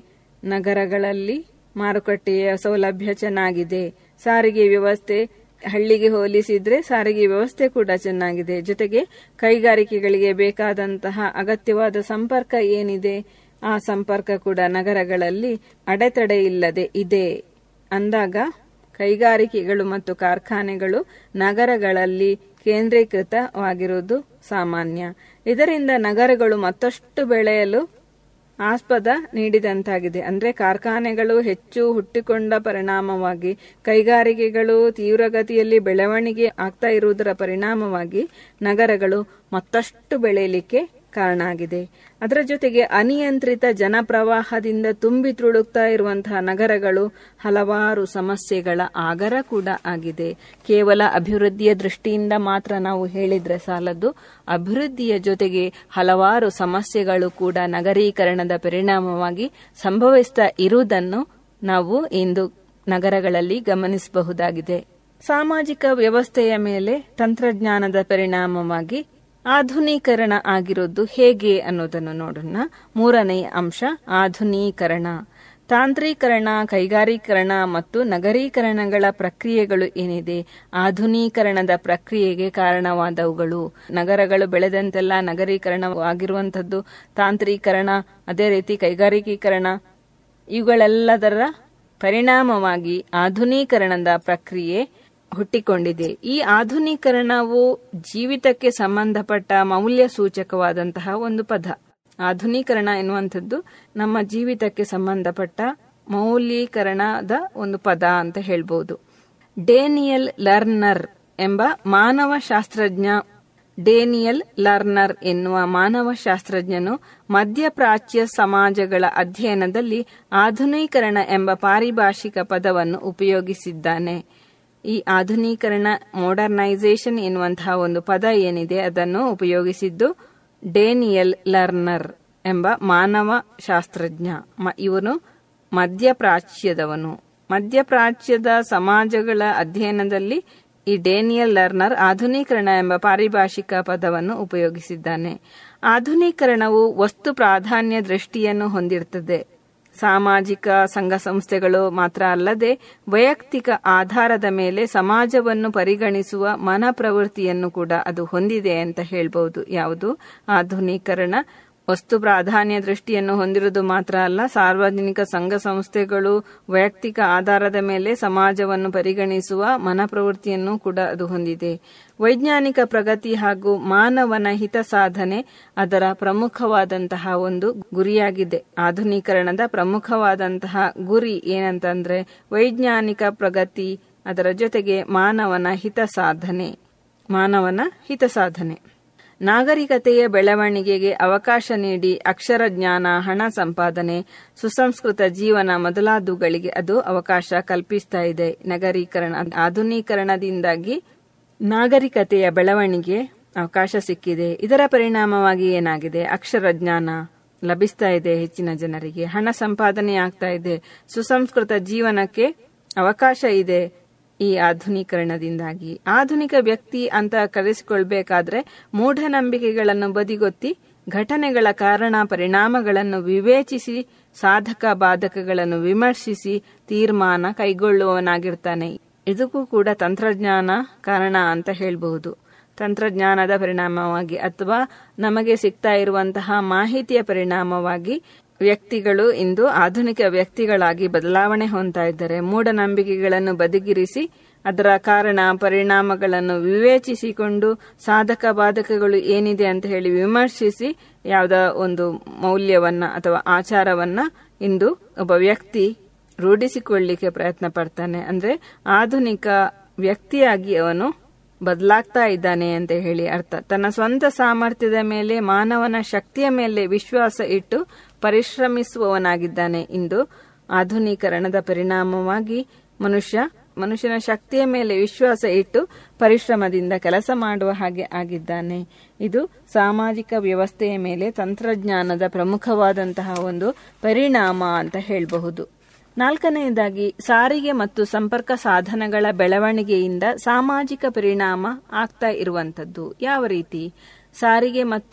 ನಗರಗಳಲ್ಲಿ ಮಾರುಕಟ್ಟೆಯ ಸೌಲಭ್ಯ ಚೆನ್ನಾಗಿದೆ ಸಾರಿಗೆ ವ್ಯವಸ್ಥೆ ಹಳ್ಳಿಗೆ ಹೋಲಿಸಿದ್ರೆ ಸಾರಿಗೆ ವ್ಯವಸ್ಥೆ ಕೂಡ ಚೆನ್ನಾಗಿದೆ ಜೊತೆಗೆ ಕೈಗಾರಿಕೆಗಳಿಗೆ ಬೇಕಾದಂತಹ ಅಗತ್ಯವಾದ ಸಂಪರ್ಕ ಏನಿದೆ ಆ ಸಂಪರ್ಕ ಕೂಡ ನಗರಗಳಲ್ಲಿ ಅಡೆತಡೆ ಇಲ್ಲದೆ ಇದೆ ಅಂದಾಗ ಕೈಗಾರಿಕೆಗಳು ಮತ್ತು ಕಾರ್ಖಾನೆಗಳು ನಗರಗಳಲ್ಲಿ ಕೇಂದ್ರೀಕೃತವಾಗಿರುವುದು ಸಾಮಾನ್ಯ ಇದರಿಂದ ನಗರಗಳು ಮತ್ತಷ್ಟು ಬೆಳೆಯಲು ಆಸ್ಪದ ನೀಡಿದಂತಾಗಿದೆ ಅಂದ್ರೆ ಕಾರ್ಖಾನೆಗಳು ಹೆಚ್ಚು ಹುಟ್ಟಿಕೊಂಡ ಪರಿಣಾಮವಾಗಿ ಕೈಗಾರಿಕೆಗಳು ತೀವ್ರಗತಿಯಲ್ಲಿ ಬೆಳವಣಿಗೆ ಆಗ್ತಾ ಇರುವುದರ ಪರಿಣಾಮವಾಗಿ ನಗರಗಳು ಮತ್ತಷ್ಟು ಬೆಳೆಯಲಿಕ್ಕೆ ಕಾರಣ ಆಗಿದೆ ಅದರ ಜೊತೆಗೆ ಅನಿಯಂತ್ರಿತ ಜನಪ್ರವಾಹದಿಂದ ತುಂಬಿ ತುಳುಕ್ತಾ ಇರುವಂತಹ ನಗರಗಳು ಹಲವಾರು ಸಮಸ್ಯೆಗಳ ಆಗರ ಕೂಡ ಆಗಿದೆ ಕೇವಲ ಅಭಿವೃದ್ಧಿಯ ದೃಷ್ಟಿಯಿಂದ ಮಾತ್ರ ನಾವು ಹೇಳಿದ್ರೆ ಸಾಲದು ಅಭಿವೃದ್ಧಿಯ ಜೊತೆಗೆ ಹಲವಾರು ಸಮಸ್ಯೆಗಳು ಕೂಡ ನಗರೀಕರಣದ ಪರಿಣಾಮವಾಗಿ ಸಂಭವಿಸ್ತಾ ಇರುವುದನ್ನು ನಾವು ಇಂದು ನಗರಗಳಲ್ಲಿ ಗಮನಿಸಬಹುದಾಗಿದೆ ಸಾಮಾಜಿಕ ವ್ಯವಸ್ಥೆಯ ಮೇಲೆ ತಂತ್ರಜ್ಞಾನದ ಪರಿಣಾಮವಾಗಿ ಆಧುನೀಕರಣ ಆಗಿರೋದು ಹೇಗೆ ಅನ್ನೋದನ್ನು ನೋಡೋಣ ಮೂರನೇ ಅಂಶ ಆಧುನೀಕರಣ ತಾಂತ್ರೀಕರಣ ಕೈಗಾರೀಕರಣ ಮತ್ತು ನಗರೀಕರಣಗಳ ಪ್ರಕ್ರಿಯೆಗಳು ಏನಿದೆ ಆಧುನೀಕರಣದ ಪ್ರಕ್ರಿಯೆಗೆ ಕಾರಣವಾದವುಗಳು ನಗರಗಳು ಬೆಳೆದಂತೆಲ್ಲ ನಗರೀಕರಣವಾಗಿರುವಂಥದ್ದು ತಾಂತ್ರೀಕರಣ ಅದೇ ರೀತಿ ಕೈಗಾರಿಕೀಕರಣ ಇವುಗಳೆಲ್ಲದರ ಪರಿಣಾಮವಾಗಿ ಆಧುನೀಕರಣದ ಪ್ರಕ್ರಿಯೆ ಹುಟ್ಟಿಕೊಂಡಿದೆ ಈ ಆಧುನೀಕರಣವು ಜೀವಿತಕ್ಕೆ ಸಂಬಂಧಪಟ್ಟ ಮೌಲ್ಯ ಸೂಚಕವಾದಂತಹ ಒಂದು ಪದ ಆಧುನೀಕರಣ ಎನ್ನುವಂಥದ್ದು ನಮ್ಮ ಜೀವಿತಕ್ಕೆ ಸಂಬಂಧಪಟ್ಟ ಮೌಲ್ಯೀಕರಣದ ಒಂದು ಪದ ಅಂತ ಹೇಳ್ಬೋದು ಡೇನಿಯಲ್ ಲರ್ನರ್ ಎಂಬ ಮಾನವ ಶಾಸ್ತ್ರಜ್ಞ ಡೇನಿಯಲ್ ಲರ್ನರ್ ಎನ್ನುವ ಮಾನವ ಶಾಸ್ತ್ರಜ್ಞನು ಮಧ್ಯಪ್ರಾಚ್ಯ ಸಮಾಜಗಳ ಅಧ್ಯಯನದಲ್ಲಿ ಆಧುನೀಕರಣ ಎಂಬ ಪಾರಿಭಾಷಿಕ ಪದವನ್ನು ಉಪಯೋಗಿಸಿದ್ದಾನೆ ಈ ಆಧುನೀಕರಣ ಮಾಡರ್ನೈಸೇಷನ್ ಎನ್ನುವಂತಹ ಒಂದು ಪದ ಏನಿದೆ ಅದನ್ನು ಉಪಯೋಗಿಸಿದ್ದು ಡೇನಿಯಲ್ ಲರ್ನರ್ ಎಂಬ ಮಾನವ ಶಾಸ್ತ್ರಜ್ಞ ಇವನು ಮಧ್ಯಪ್ರಾಚ್ಯದವನು ಮಧ್ಯಪ್ರಾಚ್ಯದ ಸಮಾಜಗಳ ಅಧ್ಯಯನದಲ್ಲಿ ಈ ಡೇನಿಯಲ್ ಲರ್ನರ್ ಆಧುನೀಕರಣ ಎಂಬ ಪಾರಿಭಾಷಿಕ ಪದವನ್ನು ಉಪಯೋಗಿಸಿದ್ದಾನೆ ಆಧುನೀಕರಣವು ವಸ್ತು ಪ್ರಾಧಾನ್ಯ ದೃಷ್ಟಿಯನ್ನು ಹೊಂದಿರುತ್ತದೆ ಸಾಮಾಜಿಕ ಸಂಘ ಸಂಸ್ಥೆಗಳು ಮಾತ್ರ ಅಲ್ಲದೆ ವೈಯಕ್ತಿಕ ಆಧಾರದ ಮೇಲೆ ಸಮಾಜವನ್ನು ಪರಿಗಣಿಸುವ ಮನ ಪ್ರವೃತ್ತಿಯನ್ನು ಕೂಡ ಅದು ಹೊಂದಿದೆ ಅಂತ ಹೇಳ್ಬಹುದು ಯಾವುದು ಆಧುನೀಕರಣ ವಸ್ತು ಪ್ರಾಧಾನ್ಯ ದೃಷ್ಟಿಯನ್ನು ಹೊಂದಿರುವುದು ಮಾತ್ರ ಅಲ್ಲ ಸಾರ್ವಜನಿಕ ಸಂಘ ಸಂಸ್ಥೆಗಳು ವೈಯಕ್ತಿಕ ಆಧಾರದ ಮೇಲೆ ಸಮಾಜವನ್ನು ಪರಿಗಣಿಸುವ ಮನ ಪ್ರವೃತ್ತಿಯನ್ನು ಕೂಡ ಅದು ಹೊಂದಿದೆ ವೈಜ್ಞಾನಿಕ ಪ್ರಗತಿ ಹಾಗೂ ಮಾನವನ ಹಿತ ಸಾಧನೆ ಅದರ ಪ್ರಮುಖವಾದಂತಹ ಒಂದು ಗುರಿಯಾಗಿದೆ ಆಧುನೀಕರಣದ ಪ್ರಮುಖವಾದಂತಹ ಗುರಿ ಏನಂತಂದ್ರೆ ವೈಜ್ಞಾನಿಕ ಪ್ರಗತಿ ಅದರ ಜೊತೆಗೆ ಮಾನವನ ಹಿತ ಸಾಧನೆ ಮಾನವನ ಹಿತ ಸಾಧನೆ ನಾಗರಿಕತೆಯ ಬೆಳವಣಿಗೆಗೆ ಅವಕಾಶ ನೀಡಿ ಅಕ್ಷರ ಜ್ಞಾನ ಹಣ ಸಂಪಾದನೆ ಸುಸಂಸ್ಕೃತ ಜೀವನ ಮೊದಲಾದವುಗಳಿಗೆ ಅದು ಅವಕಾಶ ಕಲ್ಪಿಸ್ತಾ ಇದೆ ನಗರೀಕರಣ ಆಧುನೀಕರಣದಿಂದಾಗಿ ನಾಗರಿಕತೆಯ ಬೆಳವಣಿಗೆ ಅವಕಾಶ ಸಿಕ್ಕಿದೆ ಇದರ ಪರಿಣಾಮವಾಗಿ ಏನಾಗಿದೆ ಅಕ್ಷರ ಜ್ಞಾನ ಲಭಿಸ್ತಾ ಇದೆ ಹೆಚ್ಚಿನ ಜನರಿಗೆ ಹಣ ಸಂಪಾದನೆ ಆಗ್ತಾ ಇದೆ ಸುಸಂಸ್ಕೃತ ಜೀವನಕ್ಕೆ ಅವಕಾಶ ಇದೆ ಈ ಆಧುನೀಕರಣದಿಂದಾಗಿ ಆಧುನಿಕ ವ್ಯಕ್ತಿ ಅಂತ ಕರೆಸಿಕೊಳ್ಬೇಕಾದ್ರೆ ಮೂಢನಂಬಿಕೆಗಳನ್ನು ಬದಿಗೊತ್ತಿ ಘಟನೆಗಳ ಕಾರಣ ಪರಿಣಾಮಗಳನ್ನು ವಿವೇಚಿಸಿ ಸಾಧಕ ಬಾಧಕಗಳನ್ನು ವಿಮರ್ಶಿಸಿ ತೀರ್ಮಾನ ಕೈಗೊಳ್ಳುವವನಾಗಿರ್ತಾನೆ ಇದಕ್ಕೂ ಕೂಡ ತಂತ್ರಜ್ಞಾನ ಕಾರಣ ಅಂತ ಹೇಳಬಹುದು ತಂತ್ರಜ್ಞಾನದ ಪರಿಣಾಮವಾಗಿ ಅಥವಾ ನಮಗೆ ಸಿಗ್ತಾ ಇರುವಂತಹ ಮಾಹಿತಿಯ ಪರಿಣಾಮವಾಗಿ ವ್ಯಕ್ತಿಗಳು ಇಂದು ಆಧುನಿಕ ವ್ಯಕ್ತಿಗಳಾಗಿ ಬದಲಾವಣೆ ಹೊಂದ್ತಾ ಇದ್ದಾರೆ ಮೂಢನಂಬಿಕೆಗಳನ್ನು ಬದಿಗಿರಿಸಿ ಅದರ ಕಾರಣ ಪರಿಣಾಮಗಳನ್ನು ವಿವೇಚಿಸಿಕೊಂಡು ಸಾಧಕ ಬಾಧಕಗಳು ಏನಿದೆ ಅಂತ ಹೇಳಿ ವಿಮರ್ಶಿಸಿ ಯಾವುದ ಒಂದು ಮೌಲ್ಯವನ್ನ ಅಥವಾ ಆಚಾರವನ್ನ ಇಂದು ಒಬ್ಬ ವ್ಯಕ್ತಿ ರೂಢಿಸಿಕೊಳ್ಳಿಕ್ಕೆ ಪ್ರಯತ್ನ ಪಡ್ತಾನೆ ಅಂದ್ರೆ ಆಧುನಿಕ ವ್ಯಕ್ತಿಯಾಗಿ ಅವನು ಬದಲಾಗ್ತಾ ಇದ್ದಾನೆ ಅಂತ ಹೇಳಿ ಅರ್ಥ ತನ್ನ ಸ್ವಂತ ಸಾಮರ್ಥ್ಯದ ಮೇಲೆ ಮಾನವನ ಶಕ್ತಿಯ ಮೇಲೆ ವಿಶ್ವಾಸ ಇಟ್ಟು ಪರಿಶ್ರಮಿಸುವವನಾಗಿದ್ದಾನೆ ಇಂದು ಆಧುನೀಕರಣದ ಪರಿಣಾಮವಾಗಿ ಮನುಷ್ಯ ಮನುಷ್ಯನ ಶಕ್ತಿಯ ಮೇಲೆ ವಿಶ್ವಾಸ ಇಟ್ಟು ಪರಿಶ್ರಮದಿಂದ ಕೆಲಸ ಮಾಡುವ ಹಾಗೆ ಆಗಿದ್ದಾನೆ ಇದು ಸಾಮಾಜಿಕ ವ್ಯವಸ್ಥೆಯ ಮೇಲೆ ತಂತ್ರಜ್ಞಾನದ ಪ್ರಮುಖವಾದಂತಹ ಒಂದು ಪರಿಣಾಮ ಅಂತ ಹೇಳಬಹುದು ನಾಲ್ಕನೆಯದಾಗಿ ಸಾರಿಗೆ ಮತ್ತು ಸಂಪರ್ಕ ಸಾಧನಗಳ ಬೆಳವಣಿಗೆಯಿಂದ ಸಾಮಾಜಿಕ ಪರಿಣಾಮ ಆಗ್ತಾ ಇರುವಂತದ್ದು ಯಾವ ರೀತಿ ಸಾರಿಗೆ ಮತ್ತು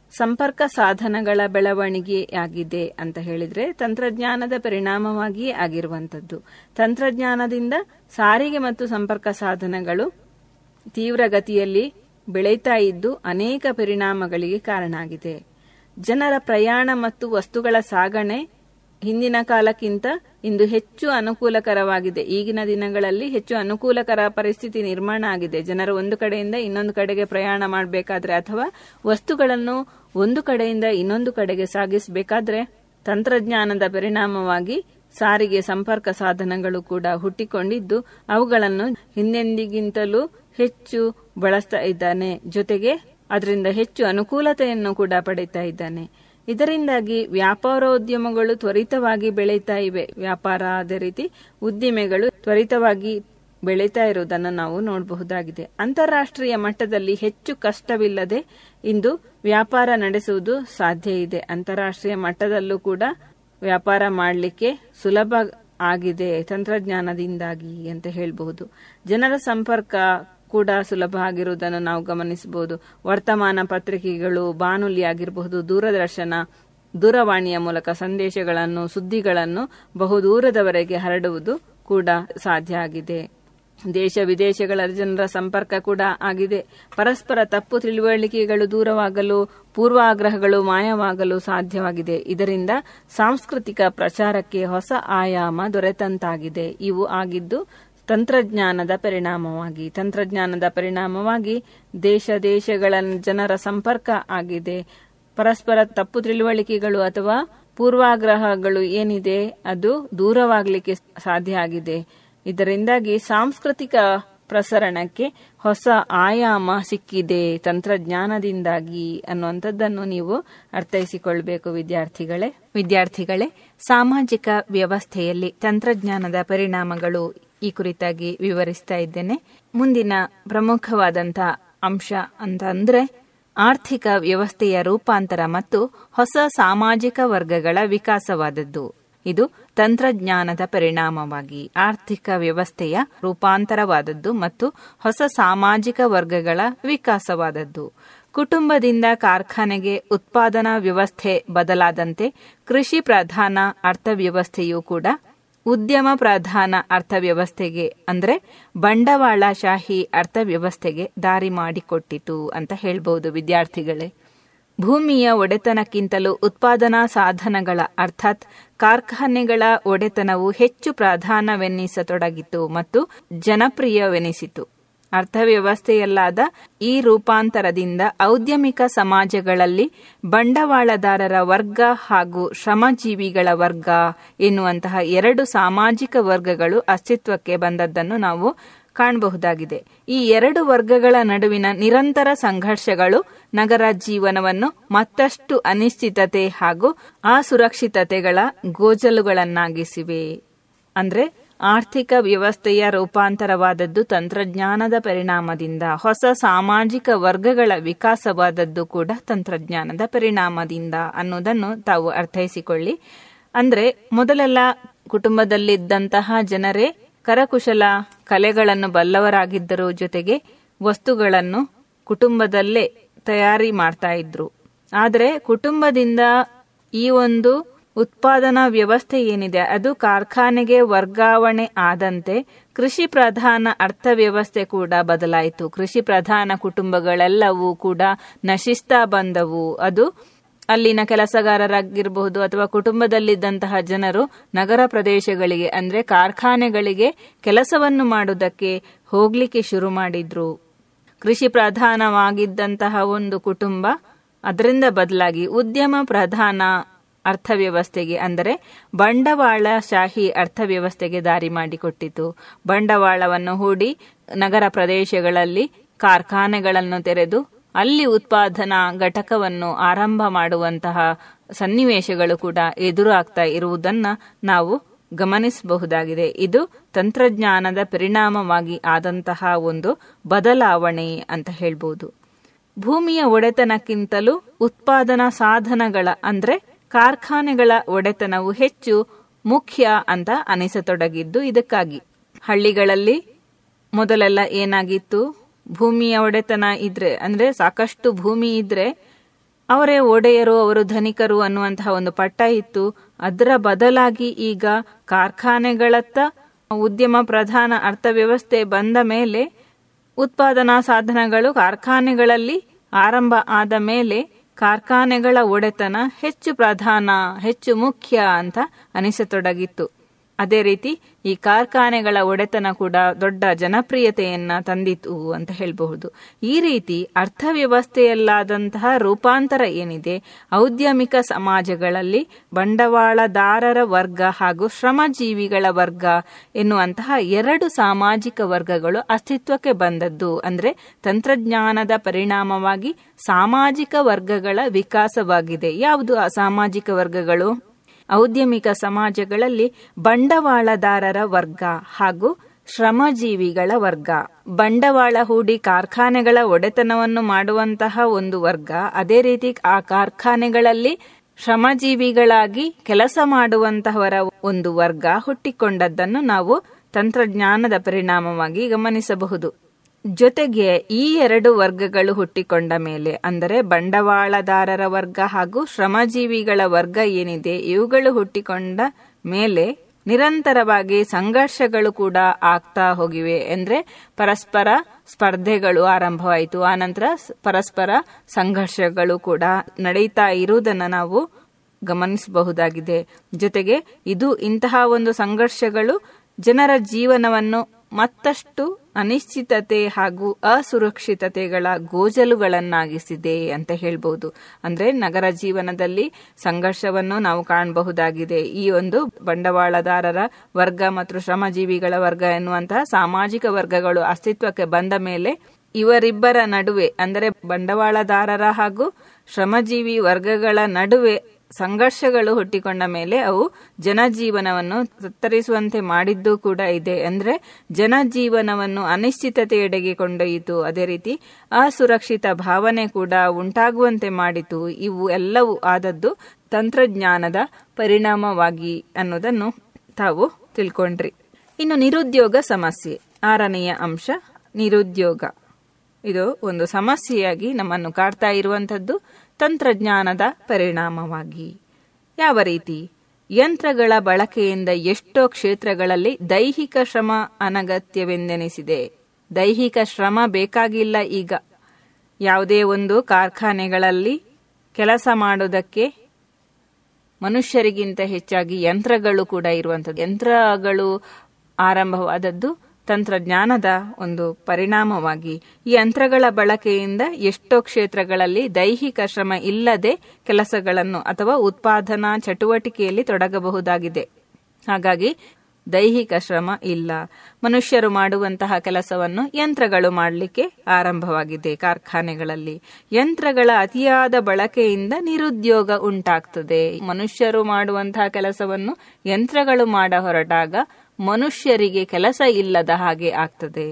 ಸಂಪರ್ಕ ಸಾಧನಗಳ ಬೆಳವಣಿಗೆಯಾಗಿದೆ ಅಂತ ಹೇಳಿದ್ರೆ ತಂತ್ರಜ್ಞಾನದ ಪರಿಣಾಮವಾಗಿಯೇ ಆಗಿರುವಂತದ್ದು ತಂತ್ರಜ್ಞಾನದಿಂದ ಸಾರಿಗೆ ಮತ್ತು ಸಂಪರ್ಕ ಸಾಧನಗಳು ತೀವ್ರಗತಿಯಲ್ಲಿ ಬೆಳೀತಾ ಇದ್ದು ಅನೇಕ ಪರಿಣಾಮಗಳಿಗೆ ಕಾರಣ ಆಗಿದೆ ಜನರ ಪ್ರಯಾಣ ಮತ್ತು ವಸ್ತುಗಳ ಸಾಗಣೆ ಹಿಂದಿನ ಕಾಲಕ್ಕಿಂತ ಇಂದು ಹೆಚ್ಚು ಅನುಕೂಲಕರವಾಗಿದೆ ಈಗಿನ ದಿನಗಳಲ್ಲಿ ಹೆಚ್ಚು ಅನುಕೂಲಕರ ಪರಿಸ್ಥಿತಿ ನಿರ್ಮಾಣ ಆಗಿದೆ ಜನರು ಒಂದು ಕಡೆಯಿಂದ ಇನ್ನೊಂದು ಕಡೆಗೆ ಪ್ರಯಾಣ ಮಾಡಬೇಕಾದ್ರೆ ಅಥವಾ ವಸ್ತುಗಳನ್ನು ಒಂದು ಕಡೆಯಿಂದ ಇನ್ನೊಂದು ಕಡೆಗೆ ಸಾಗಿಸಬೇಕಾದ್ರೆ ತಂತ್ರಜ್ಞಾನದ ಪರಿಣಾಮವಾಗಿ ಸಾರಿಗೆ ಸಂಪರ್ಕ ಸಾಧನಗಳು ಕೂಡ ಹುಟ್ಟಿಕೊಂಡಿದ್ದು ಅವುಗಳನ್ನು ಹಿಂದೆಂದಿಗಿಂತಲೂ ಹೆಚ್ಚು ಬಳಸ್ತಾ ಇದ್ದಾನೆ ಜೊತೆಗೆ ಅದರಿಂದ ಹೆಚ್ಚು ಅನುಕೂಲತೆಯನ್ನು ಕೂಡ ಪಡೀತಾ ಇದ್ದಾನೆ ಇದರಿಂದಾಗಿ ವ್ಯಾಪಾರೋದ್ಯಮಗಳು ತ್ವರಿತವಾಗಿ ಬೆಳೀತಾ ಇವೆ ವ್ಯಾಪಾರ ಅದೇ ರೀತಿ ಉದ್ದಿಮೆಗಳು ತ್ವರಿತವಾಗಿ ಬೆಳೀತಾ ಇರುವುದನ್ನು ನಾವು ನೋಡಬಹುದಾಗಿದೆ ಅಂತಾರಾಷ್ಟ್ರೀಯ ಮಟ್ಟದಲ್ಲಿ ಹೆಚ್ಚು ಕಷ್ಟವಿಲ್ಲದೆ ಇಂದು ವ್ಯಾಪಾರ ನಡೆಸುವುದು ಸಾಧ್ಯ ಇದೆ ಅಂತಾರಾಷ್ಟ್ರೀಯ ಮಟ್ಟದಲ್ಲೂ ಕೂಡ ವ್ಯಾಪಾರ ಮಾಡಲಿಕ್ಕೆ ಸುಲಭ ಆಗಿದೆ ತಂತ್ರಜ್ಞಾನದಿಂದಾಗಿ ಅಂತ ಹೇಳಬಹುದು ಜನರ ಸಂಪರ್ಕ ಕೂಡ ಸುಲಭ ಆಗಿರುವುದನ್ನು ನಾವು ಗಮನಿಸಬಹುದು ವರ್ತಮಾನ ಪತ್ರಿಕೆಗಳು ಬಾನುಲಿ ಆಗಿರಬಹುದು ದೂರದರ್ಶನ ದೂರವಾಣಿಯ ಮೂಲಕ ಸಂದೇಶಗಳನ್ನು ಸುದ್ದಿಗಳನ್ನು ಬಹುದೂರದವರೆಗೆ ಹರಡುವುದು ಕೂಡ ಸಾಧ್ಯ ಆಗಿದೆ ದೇಶ ವಿದೇಶಗಳ ಜನರ ಸಂಪರ್ಕ ಕೂಡ ಆಗಿದೆ ಪರಸ್ಪರ ತಪ್ಪು ತಿಳುವಳಿಕೆಗಳು ದೂರವಾಗಲು ಪೂರ್ವಾಗ್ರಹಗಳು ಮಾಯವಾಗಲು ಸಾಧ್ಯವಾಗಿದೆ ಇದರಿಂದ ಸಾಂಸ್ಕೃತಿಕ ಪ್ರಚಾರಕ್ಕೆ ಹೊಸ ಆಯಾಮ ದೊರೆತಂತಾಗಿದೆ ಇವು ಆಗಿದ್ದು ತಂತ್ರಜ್ಞಾನದ ಪರಿಣಾಮವಾಗಿ ತಂತ್ರಜ್ಞಾನದ ಪರಿಣಾಮವಾಗಿ ದೇಶ ದೇಶಗಳ ಜನರ ಸಂಪರ್ಕ ಆಗಿದೆ ಪರಸ್ಪರ ತಪ್ಪು ತಿಳುವಳಿಕೆಗಳು ಅಥವಾ ಪೂರ್ವಾಗ್ರಹಗಳು ಏನಿದೆ ಅದು ದೂರವಾಗಲಿಕ್ಕೆ ಸಾಧ್ಯ ಆಗಿದೆ ಇದರಿಂದಾಗಿ ಸಾಂಸ್ಕೃತಿಕ ಪ್ರಸರಣಕ್ಕೆ ಹೊಸ ಆಯಾಮ ಸಿಕ್ಕಿದೆ ತಂತ್ರಜ್ಞಾನದಿಂದಾಗಿ ಅನ್ನುವಂಥದ್ದನ್ನು ನೀವು ಅರ್ಥೈಸಿಕೊಳ್ಬೇಕು ವಿದ್ಯಾರ್ಥಿಗಳೇ ವಿದ್ಯಾರ್ಥಿಗಳೇ ಸಾಮಾಜಿಕ ವ್ಯವಸ್ಥೆಯಲ್ಲಿ ತಂತ್ರಜ್ಞಾನದ ಪರಿಣಾಮಗಳು ಈ ಕುರಿತಾಗಿ ವಿವರಿಸ್ತಾ ಇದ್ದೇನೆ ಮುಂದಿನ ಪ್ರಮುಖವಾದಂತ ಅಂಶ ಅಂತ ಅಂದ್ರೆ ಆರ್ಥಿಕ ವ್ಯವಸ್ಥೆಯ ರೂಪಾಂತರ ಮತ್ತು ಹೊಸ ಸಾಮಾಜಿಕ ವರ್ಗಗಳ ವಿಕಾಸವಾದದ್ದು ಇದು ತಂತ್ರಜ್ಞಾನದ ಪರಿಣಾಮವಾಗಿ ಆರ್ಥಿಕ ವ್ಯವಸ್ಥೆಯ ರೂಪಾಂತರವಾದದ್ದು ಮತ್ತು ಹೊಸ ಸಾಮಾಜಿಕ ವರ್ಗಗಳ ವಿಕಾಸವಾದದ್ದು ಕುಟುಂಬದಿಂದ ಕಾರ್ಖಾನೆಗೆ ಉತ್ಪಾದನಾ ವ್ಯವಸ್ಥೆ ಬದಲಾದಂತೆ ಕೃಷಿ ಪ್ರಧಾನ ಅರ್ಥವ್ಯವಸ್ಥೆಯೂ ಕೂಡ ಉದ್ಯಮ ಪ್ರಧಾನ ಅರ್ಥವ್ಯವಸ್ಥೆಗೆ ಅಂದ್ರೆ ಬಂಡವಾಳಶಾಹಿ ಅರ್ಥವ್ಯವಸ್ಥೆಗೆ ದಾರಿ ಮಾಡಿಕೊಟ್ಟಿತು ಅಂತ ಹೇಳ್ಬಹುದು ವಿದ್ಯಾರ್ಥಿಗಳೇ ಭೂಮಿಯ ಒಡೆತನಕ್ಕಿಂತಲೂ ಉತ್ಪಾದನಾ ಸಾಧನಗಳ ಅರ್ಥಾತ್ ಕಾರ್ಖಾನೆಗಳ ಒಡೆತನವು ಹೆಚ್ಚು ಪ್ರಾಧಾನ್ಯವೆನ್ನಿಸತೊಡಗಿತು ಮತ್ತು ಜನಪ್ರಿಯವೆನಿಸಿತು ಅರ್ಥವ್ಯವಸ್ಥೆಯಲ್ಲಾದ ಈ ರೂಪಾಂತರದಿಂದ ಔದ್ಯಮಿಕ ಸಮಾಜಗಳಲ್ಲಿ ಬಂಡವಾಳದಾರರ ವರ್ಗ ಹಾಗೂ ಶ್ರಮಜೀವಿಗಳ ವರ್ಗ ಎನ್ನುವಂತಹ ಎರಡು ಸಾಮಾಜಿಕ ವರ್ಗಗಳು ಅಸ್ತಿತ್ವಕ್ಕೆ ಬಂದದ್ದನ್ನು ನಾವು ಕಾಣಬಹುದಾಗಿದೆ ಈ ಎರಡು ವರ್ಗಗಳ ನಡುವಿನ ನಿರಂತರ ಸಂಘರ್ಷಗಳು ನಗರ ಜೀವನವನ್ನು ಮತ್ತಷ್ಟು ಅನಿಶ್ಚಿತತೆ ಹಾಗೂ ಅಸುರಕ್ಷಿತತೆಗಳ ಗೋಜಲುಗಳನ್ನಾಗಿಸಿವೆ ಅಂದ್ರೆ ಆರ್ಥಿಕ ವ್ಯವಸ್ಥೆಯ ರೂಪಾಂತರವಾದದ್ದು ತಂತ್ರಜ್ಞಾನದ ಪರಿಣಾಮದಿಂದ ಹೊಸ ಸಾಮಾಜಿಕ ವರ್ಗಗಳ ವಿಕಾಸವಾದದ್ದು ಕೂಡ ತಂತ್ರಜ್ಞಾನದ ಪರಿಣಾಮದಿಂದ ಅನ್ನೋದನ್ನು ತಾವು ಅರ್ಥೈಸಿಕೊಳ್ಳಿ ಅಂದ್ರೆ ಮೊದಲೆಲ್ಲ ಕುಟುಂಬದಲ್ಲಿದ್ದಂತಹ ಜನರೇ ಕರಕುಶಲ ಕಲೆಗಳನ್ನು ಬಲ್ಲವರಾಗಿದ್ದರು ಜೊತೆಗೆ ವಸ್ತುಗಳನ್ನು ಕುಟುಂಬದಲ್ಲೇ ತಯಾರಿ ಮಾಡ್ತಾ ಇದ್ರು ಆದರೆ ಕುಟುಂಬದಿಂದ ಈ ಒಂದು ಉತ್ಪಾದನಾ ವ್ಯವಸ್ಥೆ ಏನಿದೆ ಅದು ಕಾರ್ಖಾನೆಗೆ ವರ್ಗಾವಣೆ ಆದಂತೆ ಕೃಷಿ ಪ್ರಧಾನ ಅರ್ಥವ್ಯವಸ್ಥೆ ಕೂಡ ಬದಲಾಯಿತು ಕೃಷಿ ಪ್ರಧಾನ ಕುಟುಂಬಗಳೆಲ್ಲವೂ ಕೂಡ ನಶಿಸ್ತಾ ಬಂದವು ಅದು ಅಲ್ಲಿನ ಕೆಲಸಗಾರರಾಗಿರಬಹುದು ಅಥವಾ ಕುಟುಂಬದಲ್ಲಿದ್ದಂತಹ ಜನರು ನಗರ ಪ್ರದೇಶಗಳಿಗೆ ಅಂದ್ರೆ ಕಾರ್ಖಾನೆಗಳಿಗೆ ಕೆಲಸವನ್ನು ಮಾಡುವುದಕ್ಕೆ ಹೋಗ್ಲಿಕ್ಕೆ ಶುರು ಮಾಡಿದ್ರು ಕೃಷಿ ಪ್ರಧಾನವಾಗಿದ್ದಂತಹ ಒಂದು ಕುಟುಂಬ ಅದರಿಂದ ಬದಲಾಗಿ ಉದ್ಯಮ ಪ್ರಧಾನ ಅರ್ಥವ್ಯವಸ್ಥೆಗೆ ಅಂದರೆ ಬಂಡವಾಳಶಾಹಿ ಅರ್ಥವ್ಯವಸ್ಥೆಗೆ ದಾರಿ ಮಾಡಿಕೊಟ್ಟಿತು ಬಂಡವಾಳವನ್ನು ಹೂಡಿ ನಗರ ಪ್ರದೇಶಗಳಲ್ಲಿ ಕಾರ್ಖಾನೆಗಳನ್ನು ತೆರೆದು ಅಲ್ಲಿ ಉತ್ಪಾದನಾ ಘಟಕವನ್ನು ಆರಂಭ ಮಾಡುವಂತಹ ಸನ್ನಿವೇಶಗಳು ಕೂಡ ಎದುರಾಗ್ತಾ ಇರುವುದನ್ನ ನಾವು ಗಮನಿಸಬಹುದಾಗಿದೆ ಇದು ತಂತ್ರಜ್ಞಾನದ ಪರಿಣಾಮವಾಗಿ ಆದಂತಹ ಒಂದು ಬದಲಾವಣೆ ಅಂತ ಹೇಳ್ಬೋದು ಭೂಮಿಯ ಒಡೆತನಕ್ಕಿಂತಲೂ ಉತ್ಪಾದನಾ ಸಾಧನಗಳ ಅಂದ್ರೆ ಕಾರ್ಖಾನೆಗಳ ಒಡೆತನವು ಹೆಚ್ಚು ಮುಖ್ಯ ಅಂತ ಅನಿಸತೊಡಗಿದ್ದು ಇದಕ್ಕಾಗಿ ಹಳ್ಳಿಗಳಲ್ಲಿ ಮೊದಲೆಲ್ಲ ಏನಾಗಿತ್ತು ಭೂಮಿಯ ಒಡೆತನ ಇದ್ರೆ ಅಂದ್ರೆ ಸಾಕಷ್ಟು ಭೂಮಿ ಇದ್ರೆ ಅವರೇ ಒಡೆಯರು ಅವರು ಧನಿಕರು ಅನ್ನುವಂತಹ ಒಂದು ಪಟ್ಟ ಇತ್ತು ಅದರ ಬದಲಾಗಿ ಈಗ ಕಾರ್ಖಾನೆಗಳತ್ತ ಉದ್ಯಮ ಪ್ರಧಾನ ಅರ್ಥವ್ಯವಸ್ಥೆ ಬಂದ ಮೇಲೆ ಉತ್ಪಾದನಾ ಸಾಧನಗಳು ಕಾರ್ಖಾನೆಗಳಲ್ಲಿ ಆರಂಭ ಆದ ಮೇಲೆ ಕಾರ್ಖಾನೆಗಳ ಒಡೆತನ ಹೆಚ್ಚು ಪ್ರಧಾನ ಹೆಚ್ಚು ಮುಖ್ಯ ಅಂತ ಅನಿಸತೊಡಗಿತ್ತು ಅದೇ ರೀತಿ ಈ ಕಾರ್ಖಾನೆಗಳ ಒಡೆತನ ಕೂಡ ದೊಡ್ಡ ಜನಪ್ರಿಯತೆಯನ್ನ ತಂದಿತು ಅಂತ ಹೇಳಬಹುದು ಈ ರೀತಿ ಅರ್ಥವ್ಯವಸ್ಥೆಯಲ್ಲಾದಂತಹ ರೂಪಾಂತರ ಏನಿದೆ ಔದ್ಯಮಿಕ ಸಮಾಜಗಳಲ್ಲಿ ಬಂಡವಾಳದಾರರ ವರ್ಗ ಹಾಗೂ ಶ್ರಮಜೀವಿಗಳ ವರ್ಗ ಎನ್ನುವಂತಹ ಎರಡು ಸಾಮಾಜಿಕ ವರ್ಗಗಳು ಅಸ್ತಿತ್ವಕ್ಕೆ ಬಂದದ್ದು ಅಂದ್ರೆ ತಂತ್ರಜ್ಞಾನದ ಪರಿಣಾಮವಾಗಿ ಸಾಮಾಜಿಕ ವರ್ಗಗಳ ವಿಕಾಸವಾಗಿದೆ ಯಾವುದು ಆ ಸಾಮಾಜಿಕ ವರ್ಗಗಳು ಔದ್ಯಮಿಕ ಸಮಾಜಗಳಲ್ಲಿ ಬಂಡವಾಳದಾರರ ವರ್ಗ ಹಾಗೂ ಶ್ರಮಜೀವಿಗಳ ವರ್ಗ ಬಂಡವಾಳ ಹೂಡಿ ಕಾರ್ಖಾನೆಗಳ ಒಡೆತನವನ್ನು ಮಾಡುವಂತಹ ಒಂದು ವರ್ಗ ಅದೇ ರೀತಿ ಆ ಕಾರ್ಖಾನೆಗಳಲ್ಲಿ ಶ್ರಮಜೀವಿಗಳಾಗಿ ಕೆಲಸ ಮಾಡುವಂತಹವರ ಒಂದು ವರ್ಗ ಹುಟ್ಟಿಕೊಂಡದ್ದನ್ನು ನಾವು ತಂತ್ರಜ್ಞಾನದ ಪರಿಣಾಮವಾಗಿ ಗಮನಿಸಬಹುದು ಜೊತೆಗೆ ಈ ಎರಡು ವರ್ಗಗಳು ಹುಟ್ಟಿಕೊಂಡ ಮೇಲೆ ಅಂದರೆ ಬಂಡವಾಳದಾರರ ವರ್ಗ ಹಾಗೂ ಶ್ರಮಜೀವಿಗಳ ವರ್ಗ ಏನಿದೆ ಇವುಗಳು ಹುಟ್ಟಿಕೊಂಡ ಮೇಲೆ ನಿರಂತರವಾಗಿ ಸಂಘರ್ಷಗಳು ಕೂಡ ಆಗ್ತಾ ಹೋಗಿವೆ ಅಂದ್ರೆ ಪರಸ್ಪರ ಸ್ಪರ್ಧೆಗಳು ಆರಂಭವಾಯಿತು ಆನಂತರ ಪರಸ್ಪರ ಸಂಘರ್ಷಗಳು ಕೂಡ ನಡೀತಾ ಇರುವುದನ್ನು ನಾವು ಗಮನಿಸಬಹುದಾಗಿದೆ ಜೊತೆಗೆ ಇದು ಇಂತಹ ಒಂದು ಸಂಘರ್ಷಗಳು ಜನರ ಜೀವನವನ್ನು ಮತ್ತಷ್ಟು ಅನಿಶ್ಚಿತತೆ ಹಾಗೂ ಅಸುರಕ್ಷಿತತೆಗಳ ಗೋಜಲುಗಳನ್ನಾಗಿಸಿದೆ ಅಂತ ಹೇಳ್ಬಹುದು ಅಂದ್ರೆ ನಗರ ಜೀವನದಲ್ಲಿ ಸಂಘರ್ಷವನ್ನು ನಾವು ಕಾಣಬಹುದಾಗಿದೆ ಈ ಒಂದು ಬಂಡವಾಳದಾರರ ವರ್ಗ ಮತ್ತು ಶ್ರಮಜೀವಿಗಳ ವರ್ಗ ಎನ್ನುವಂತಹ ಸಾಮಾಜಿಕ ವರ್ಗಗಳು ಅಸ್ತಿತ್ವಕ್ಕೆ ಬಂದ ಮೇಲೆ ಇವರಿಬ್ಬರ ನಡುವೆ ಅಂದರೆ ಬಂಡವಾಳದಾರರ ಹಾಗೂ ಶ್ರಮಜೀವಿ ವರ್ಗಗಳ ನಡುವೆ ಸಂಘರ್ಷಗಳು ಹುಟ್ಟಿಕೊಂಡ ಮೇಲೆ ಅವು ಜನಜೀವನವನ್ನು ತತ್ತರಿಸುವಂತೆ ಮಾಡಿದ್ದು ಕೂಡ ಇದೆ ಅಂದ್ರೆ ಜನಜೀವನವನ್ನು ಅನಿಶ್ಚಿತತೆಯೆಡೆಗೆ ಕೊಂಡೊಯ್ಯಿತು ಅದೇ ರೀತಿ ಅಸುರಕ್ಷಿತ ಭಾವನೆ ಕೂಡ ಉಂಟಾಗುವಂತೆ ಮಾಡಿತು ಇವು ಎಲ್ಲವೂ ಆದದ್ದು ತಂತ್ರಜ್ಞಾನದ ಪರಿಣಾಮವಾಗಿ ಅನ್ನೋದನ್ನು ತಾವು ತಿಳ್ಕೊಂಡ್ರಿ ಇನ್ನು ನಿರುದ್ಯೋಗ ಸಮಸ್ಯೆ ಆರನೆಯ ಅಂಶ ನಿರುದ್ಯೋಗ ಇದು ಒಂದು ಸಮಸ್ಯೆಯಾಗಿ ನಮ್ಮನ್ನು ಕಾಡ್ತಾ ಇರುವಂತದ್ದು ತಂತ್ರಜ್ಞಾನದ ಪರಿಣಾಮವಾಗಿ ಯಾವ ರೀತಿ ಯಂತ್ರಗಳ ಬಳಕೆಯಿಂದ ಎಷ್ಟೋ ಕ್ಷೇತ್ರಗಳಲ್ಲಿ ದೈಹಿಕ ಶ್ರಮ ಅನಗತ್ಯವೆಂದೆನಿಸಿದೆ ದೈಹಿಕ ಶ್ರಮ ಬೇಕಾಗಿಲ್ಲ ಈಗ ಯಾವುದೇ ಒಂದು ಕಾರ್ಖಾನೆಗಳಲ್ಲಿ ಕೆಲಸ ಮಾಡುವುದಕ್ಕೆ ಮನುಷ್ಯರಿಗಿಂತ ಹೆಚ್ಚಾಗಿ ಯಂತ್ರಗಳು ಕೂಡ ಇರುವಂಥದ್ದು ಯಂತ್ರಗಳು ಆರಂಭವಾದದ್ದು ತಂತ್ರಜ್ಞಾನದ ಒಂದು ಪರಿಣಾಮವಾಗಿ ಈ ಯಂತ್ರಗಳ ಬಳಕೆಯಿಂದ ಎಷ್ಟೋ ಕ್ಷೇತ್ರಗಳಲ್ಲಿ ದೈಹಿಕ ಶ್ರಮ ಇಲ್ಲದೆ ಕೆಲಸಗಳನ್ನು ಅಥವಾ ಉತ್ಪಾದನಾ ಚಟುವಟಿಕೆಯಲ್ಲಿ ತೊಡಗಬಹುದಾಗಿದೆ ಹಾಗಾಗಿ ದೈಹಿಕ ಶ್ರಮ ಇಲ್ಲ ಮನುಷ್ಯರು ಮಾಡುವಂತಹ ಕೆಲಸವನ್ನು ಯಂತ್ರಗಳು ಮಾಡಲಿಕ್ಕೆ ಆರಂಭವಾಗಿದೆ ಕಾರ್ಖಾನೆಗಳಲ್ಲಿ ಯಂತ್ರಗಳ ಅತಿಯಾದ ಬಳಕೆಯಿಂದ ನಿರುದ್ಯೋಗ ಉಂಟಾಗ್ತದೆ ಮನುಷ್ಯರು ಮಾಡುವಂತಹ ಕೆಲಸವನ್ನು ಯಂತ್ರಗಳು ಮಾಡ ಹೊರಟಾಗ ಮನುಷ್ಯರಿಗೆ ಕೆಲಸ ಇಲ್ಲದ ಹಾಗೆ ಆಗ್ತದೆ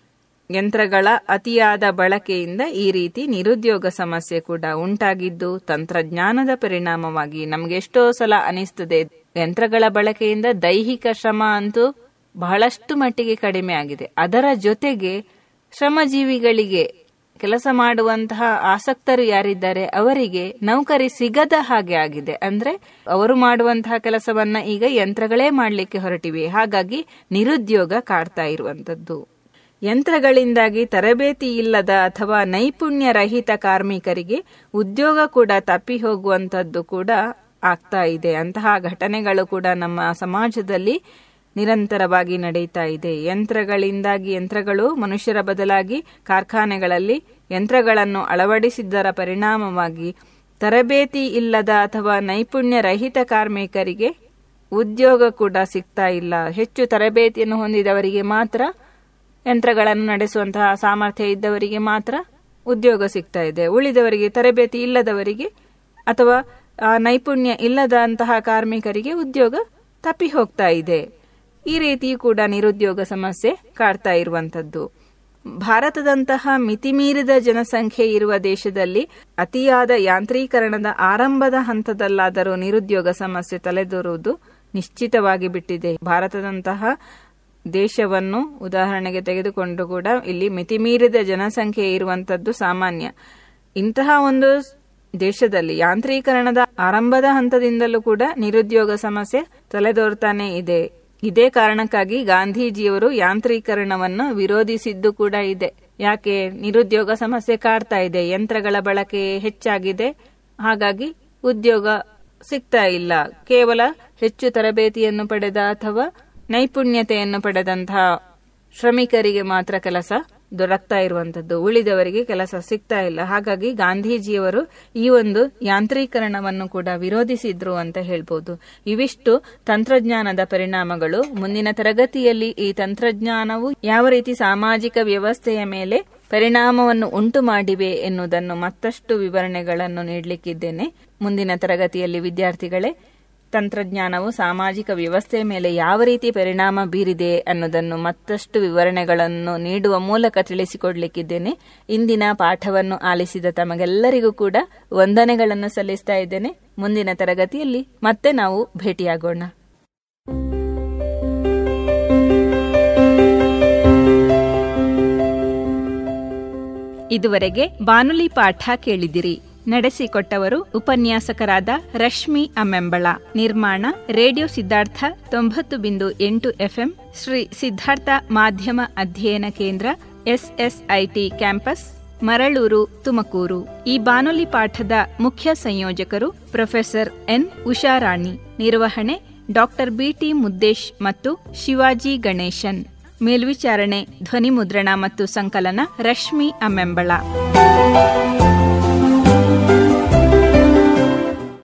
ಯಂತ್ರಗಳ ಅತಿಯಾದ ಬಳಕೆಯಿಂದ ಈ ರೀತಿ ನಿರುದ್ಯೋಗ ಸಮಸ್ಯೆ ಕೂಡ ಉಂಟಾಗಿದ್ದು ತಂತ್ರಜ್ಞಾನದ ಪರಿಣಾಮವಾಗಿ ನಮ್ಗೆ ಎಷ್ಟೋ ಸಲ ಅನಿಸ್ತದೆ ಯಂತ್ರಗಳ ಬಳಕೆಯಿಂದ ದೈಹಿಕ ಶ್ರಮ ಅಂತೂ ಬಹಳಷ್ಟು ಮಟ್ಟಿಗೆ ಕಡಿಮೆ ಆಗಿದೆ ಅದರ ಜೊತೆಗೆ ಶ್ರಮಜೀವಿಗಳಿಗೆ ಕೆಲಸ ಮಾಡುವಂತಹ ಆಸಕ್ತರು ಯಾರಿದ್ದಾರೆ ಅವರಿಗೆ ನೌಕರಿ ಸಿಗದ ಹಾಗೆ ಆಗಿದೆ ಅಂದ್ರೆ ಅವರು ಮಾಡುವಂತಹ ಕೆಲಸವನ್ನ ಈಗ ಯಂತ್ರಗಳೇ ಮಾಡಲಿಕ್ಕೆ ಹೊರಟಿವೆ ಹಾಗಾಗಿ ನಿರುದ್ಯೋಗ ಕಾಡ್ತಾ ಇರುವಂತದ್ದು ಯಂತ್ರಗಳಿಂದಾಗಿ ತರಬೇತಿ ಇಲ್ಲದ ಅಥವಾ ನೈಪುಣ್ಯ ರಹಿತ ಕಾರ್ಮಿಕರಿಗೆ ಉದ್ಯೋಗ ಕೂಡ ತಪ್ಪಿ ಹೋಗುವಂತದ್ದು ಕೂಡ ಆಗ್ತಾ ಇದೆ ಅಂತಹ ಘಟನೆಗಳು ಕೂಡ ನಮ್ಮ ಸಮಾಜದಲ್ಲಿ ನಿರಂತರವಾಗಿ ನಡೀತಾ ಇದೆ ಯಂತ್ರಗಳಿಂದಾಗಿ ಯಂತ್ರಗಳು ಮನುಷ್ಯರ ಬದಲಾಗಿ ಕಾರ್ಖಾನೆಗಳಲ್ಲಿ ಯಂತ್ರಗಳನ್ನು ಅಳವಡಿಸಿದ್ದರ ಪರಿಣಾಮವಾಗಿ ತರಬೇತಿ ಇಲ್ಲದ ಅಥವಾ ನೈಪುಣ್ಯ ರಹಿತ ಕಾರ್ಮಿಕರಿಗೆ ಉದ್ಯೋಗ ಕೂಡ ಸಿಗ್ತಾ ಇಲ್ಲ ಹೆಚ್ಚು ತರಬೇತಿಯನ್ನು ಹೊಂದಿದವರಿಗೆ ಮಾತ್ರ ಯಂತ್ರಗಳನ್ನು ನಡೆಸುವಂತಹ ಸಾಮರ್ಥ್ಯ ಇದ್ದವರಿಗೆ ಮಾತ್ರ ಉದ್ಯೋಗ ಸಿಗ್ತಾ ಇದೆ ಉಳಿದವರಿಗೆ ತರಬೇತಿ ಇಲ್ಲದವರಿಗೆ ಅಥವಾ ನೈಪುಣ್ಯ ಇಲ್ಲದಂತಹ ಕಾರ್ಮಿಕರಿಗೆ ಉದ್ಯೋಗ ತಪ್ಪಿ ಹೋಗ್ತಾ ಇದೆ ಈ ರೀತಿ ಕೂಡ ನಿರುದ್ಯೋಗ ಸಮಸ್ಯೆ ಕಾಡ್ತಾ ಇರುವಂತದ್ದು ಭಾರತದಂತಹ ಮಿತಿಮೀರಿದ ಜನಸಂಖ್ಯೆ ಇರುವ ದೇಶದಲ್ಲಿ ಅತಿಯಾದ ಯಾಂತ್ರೀಕರಣದ ಆರಂಭದ ಹಂತದಲ್ಲಾದರೂ ನಿರುದ್ಯೋಗ ಸಮಸ್ಯೆ ತಲೆದೋರುವುದು ನಿಶ್ಚಿತವಾಗಿ ಬಿಟ್ಟಿದೆ ಭಾರತದಂತಹ ದೇಶವನ್ನು ಉದಾಹರಣೆಗೆ ತೆಗೆದುಕೊಂಡು ಕೂಡ ಇಲ್ಲಿ ಮಿತಿಮೀರಿದ ಜನಸಂಖ್ಯೆ ಇರುವಂತದ್ದು ಸಾಮಾನ್ಯ ಇಂತಹ ಒಂದು ದೇಶದಲ್ಲಿ ಯಾಂತ್ರೀಕರಣದ ಆರಂಭದ ಹಂತದಿಂದಲೂ ಕೂಡ ನಿರುದ್ಯೋಗ ಸಮಸ್ಯೆ ತಲೆದೋರ್ತಾನೆ ಇದೆ ಇದೇ ಕಾರಣಕ್ಕಾಗಿ ಗಾಂಧೀಜಿಯವರು ಯಾಂತ್ರೀಕರಣವನ್ನು ವಿರೋಧಿಸಿದ್ದು ಕೂಡ ಇದೆ ಯಾಕೆ ನಿರುದ್ಯೋಗ ಸಮಸ್ಯೆ ಕಾಡ್ತಾ ಇದೆ ಯಂತ್ರಗಳ ಬಳಕೆ ಹೆಚ್ಚಾಗಿದೆ ಹಾಗಾಗಿ ಉದ್ಯೋಗ ಸಿಗ್ತಾ ಇಲ್ಲ ಕೇವಲ ಹೆಚ್ಚು ತರಬೇತಿಯನ್ನು ಪಡೆದ ಅಥವಾ ನೈಪುಣ್ಯತೆಯನ್ನು ಪಡೆದಂತಹ ಶ್ರಮಿಕರಿಗೆ ಮಾತ್ರ ಕೆಲಸ ದೊರಕ್ತಾ ಇರುವಂತದ್ದು ಉಳಿದವರಿಗೆ ಕೆಲಸ ಸಿಗ್ತಾ ಇಲ್ಲ ಹಾಗಾಗಿ ಗಾಂಧೀಜಿಯವರು ಈ ಒಂದು ಯಾಂತ್ರೀಕರಣವನ್ನು ಕೂಡ ವಿರೋಧಿಸಿದ್ರು ಅಂತ ಹೇಳ್ಬೋದು ಇವಿಷ್ಟು ತಂತ್ರಜ್ಞಾನದ ಪರಿಣಾಮಗಳು ಮುಂದಿನ ತರಗತಿಯಲ್ಲಿ ಈ ತಂತ್ರಜ್ಞಾನವು ಯಾವ ರೀತಿ ಸಾಮಾಜಿಕ ವ್ಯವಸ್ಥೆಯ ಮೇಲೆ ಪರಿಣಾಮವನ್ನು ಉಂಟು ಮಾಡಿವೆ ಎನ್ನುವುದನ್ನು ಮತ್ತಷ್ಟು ವಿವರಣೆಗಳನ್ನು ನೀಡಲಿಕ್ಕಿದ್ದೇನೆ ಮುಂದಿನ ತರಗತಿಯಲ್ಲಿ ವಿದ್ಯಾರ್ಥಿಗಳೇ ತಂತ್ರಜ್ಞಾನವು ಸಾಮಾಜಿಕ ವ್ಯವಸ್ಥೆಯ ಮೇಲೆ ಯಾವ ರೀತಿ ಪರಿಣಾಮ ಬೀರಿದೆ ಅನ್ನೋದನ್ನು ಮತ್ತಷ್ಟು ವಿವರಣೆಗಳನ್ನು ನೀಡುವ ಮೂಲಕ ತಿಳಿಸಿಕೊಡ್ಲಿಕ್ಕಿದ್ದೇನೆ ಇಂದಿನ ಪಾಠವನ್ನು ಆಲಿಸಿದ ತಮಗೆಲ್ಲರಿಗೂ ಕೂಡ ವಂದನೆಗಳನ್ನು ಸಲ್ಲಿಸ್ತಾ ಇದ್ದೇನೆ ಮುಂದಿನ ತರಗತಿಯಲ್ಲಿ ಮತ್ತೆ ನಾವು ಭೇಟಿಯಾಗೋಣ ಇದುವರೆಗೆ ಬಾನುಲಿ ಪಾಠ ಕೇಳಿದಿರಿ ನಡೆಸಿಕೊಟ್ಟವರು ಉಪನ್ಯಾಸಕರಾದ ರಶ್ಮಿ ಅಮ್ಮೆಂಬಳ ನಿರ್ಮಾಣ ರೇಡಿಯೋ ಸಿದ್ಧಾರ್ಥ ತೊಂಬತ್ತು ಬಿಂದು ಎಂಟು ಎಫ್ಎಂ ಶ್ರೀ ಸಿದ್ಧಾರ್ಥ ಮಾಧ್ಯಮ ಅಧ್ಯಯನ ಕೇಂದ್ರ ಎಸ್ಎಸ್ಐಟಿ ಕ್ಯಾಂಪಸ್ ಮರಳೂರು ತುಮಕೂರು ಈ ಬಾನುಲಿ ಪಾಠದ ಮುಖ್ಯ ಸಂಯೋಜಕರು ಪ್ರೊಫೆಸರ್ ಎನ್ ಉಷಾರಾಣಿ ನಿರ್ವಹಣೆ ಡಾಕ್ಟರ್ ಬಿಟಿ ಮುದ್ದೇಶ್ ಮತ್ತು ಶಿವಾಜಿ ಗಣೇಶನ್ ಮೇಲ್ವಿಚಾರಣೆ ಧ್ವನಿ ಮುದ್ರಣ ಮತ್ತು ಸಂಕಲನ ರಶ್ಮಿ ಅಮ್ಮೆಂಬಳ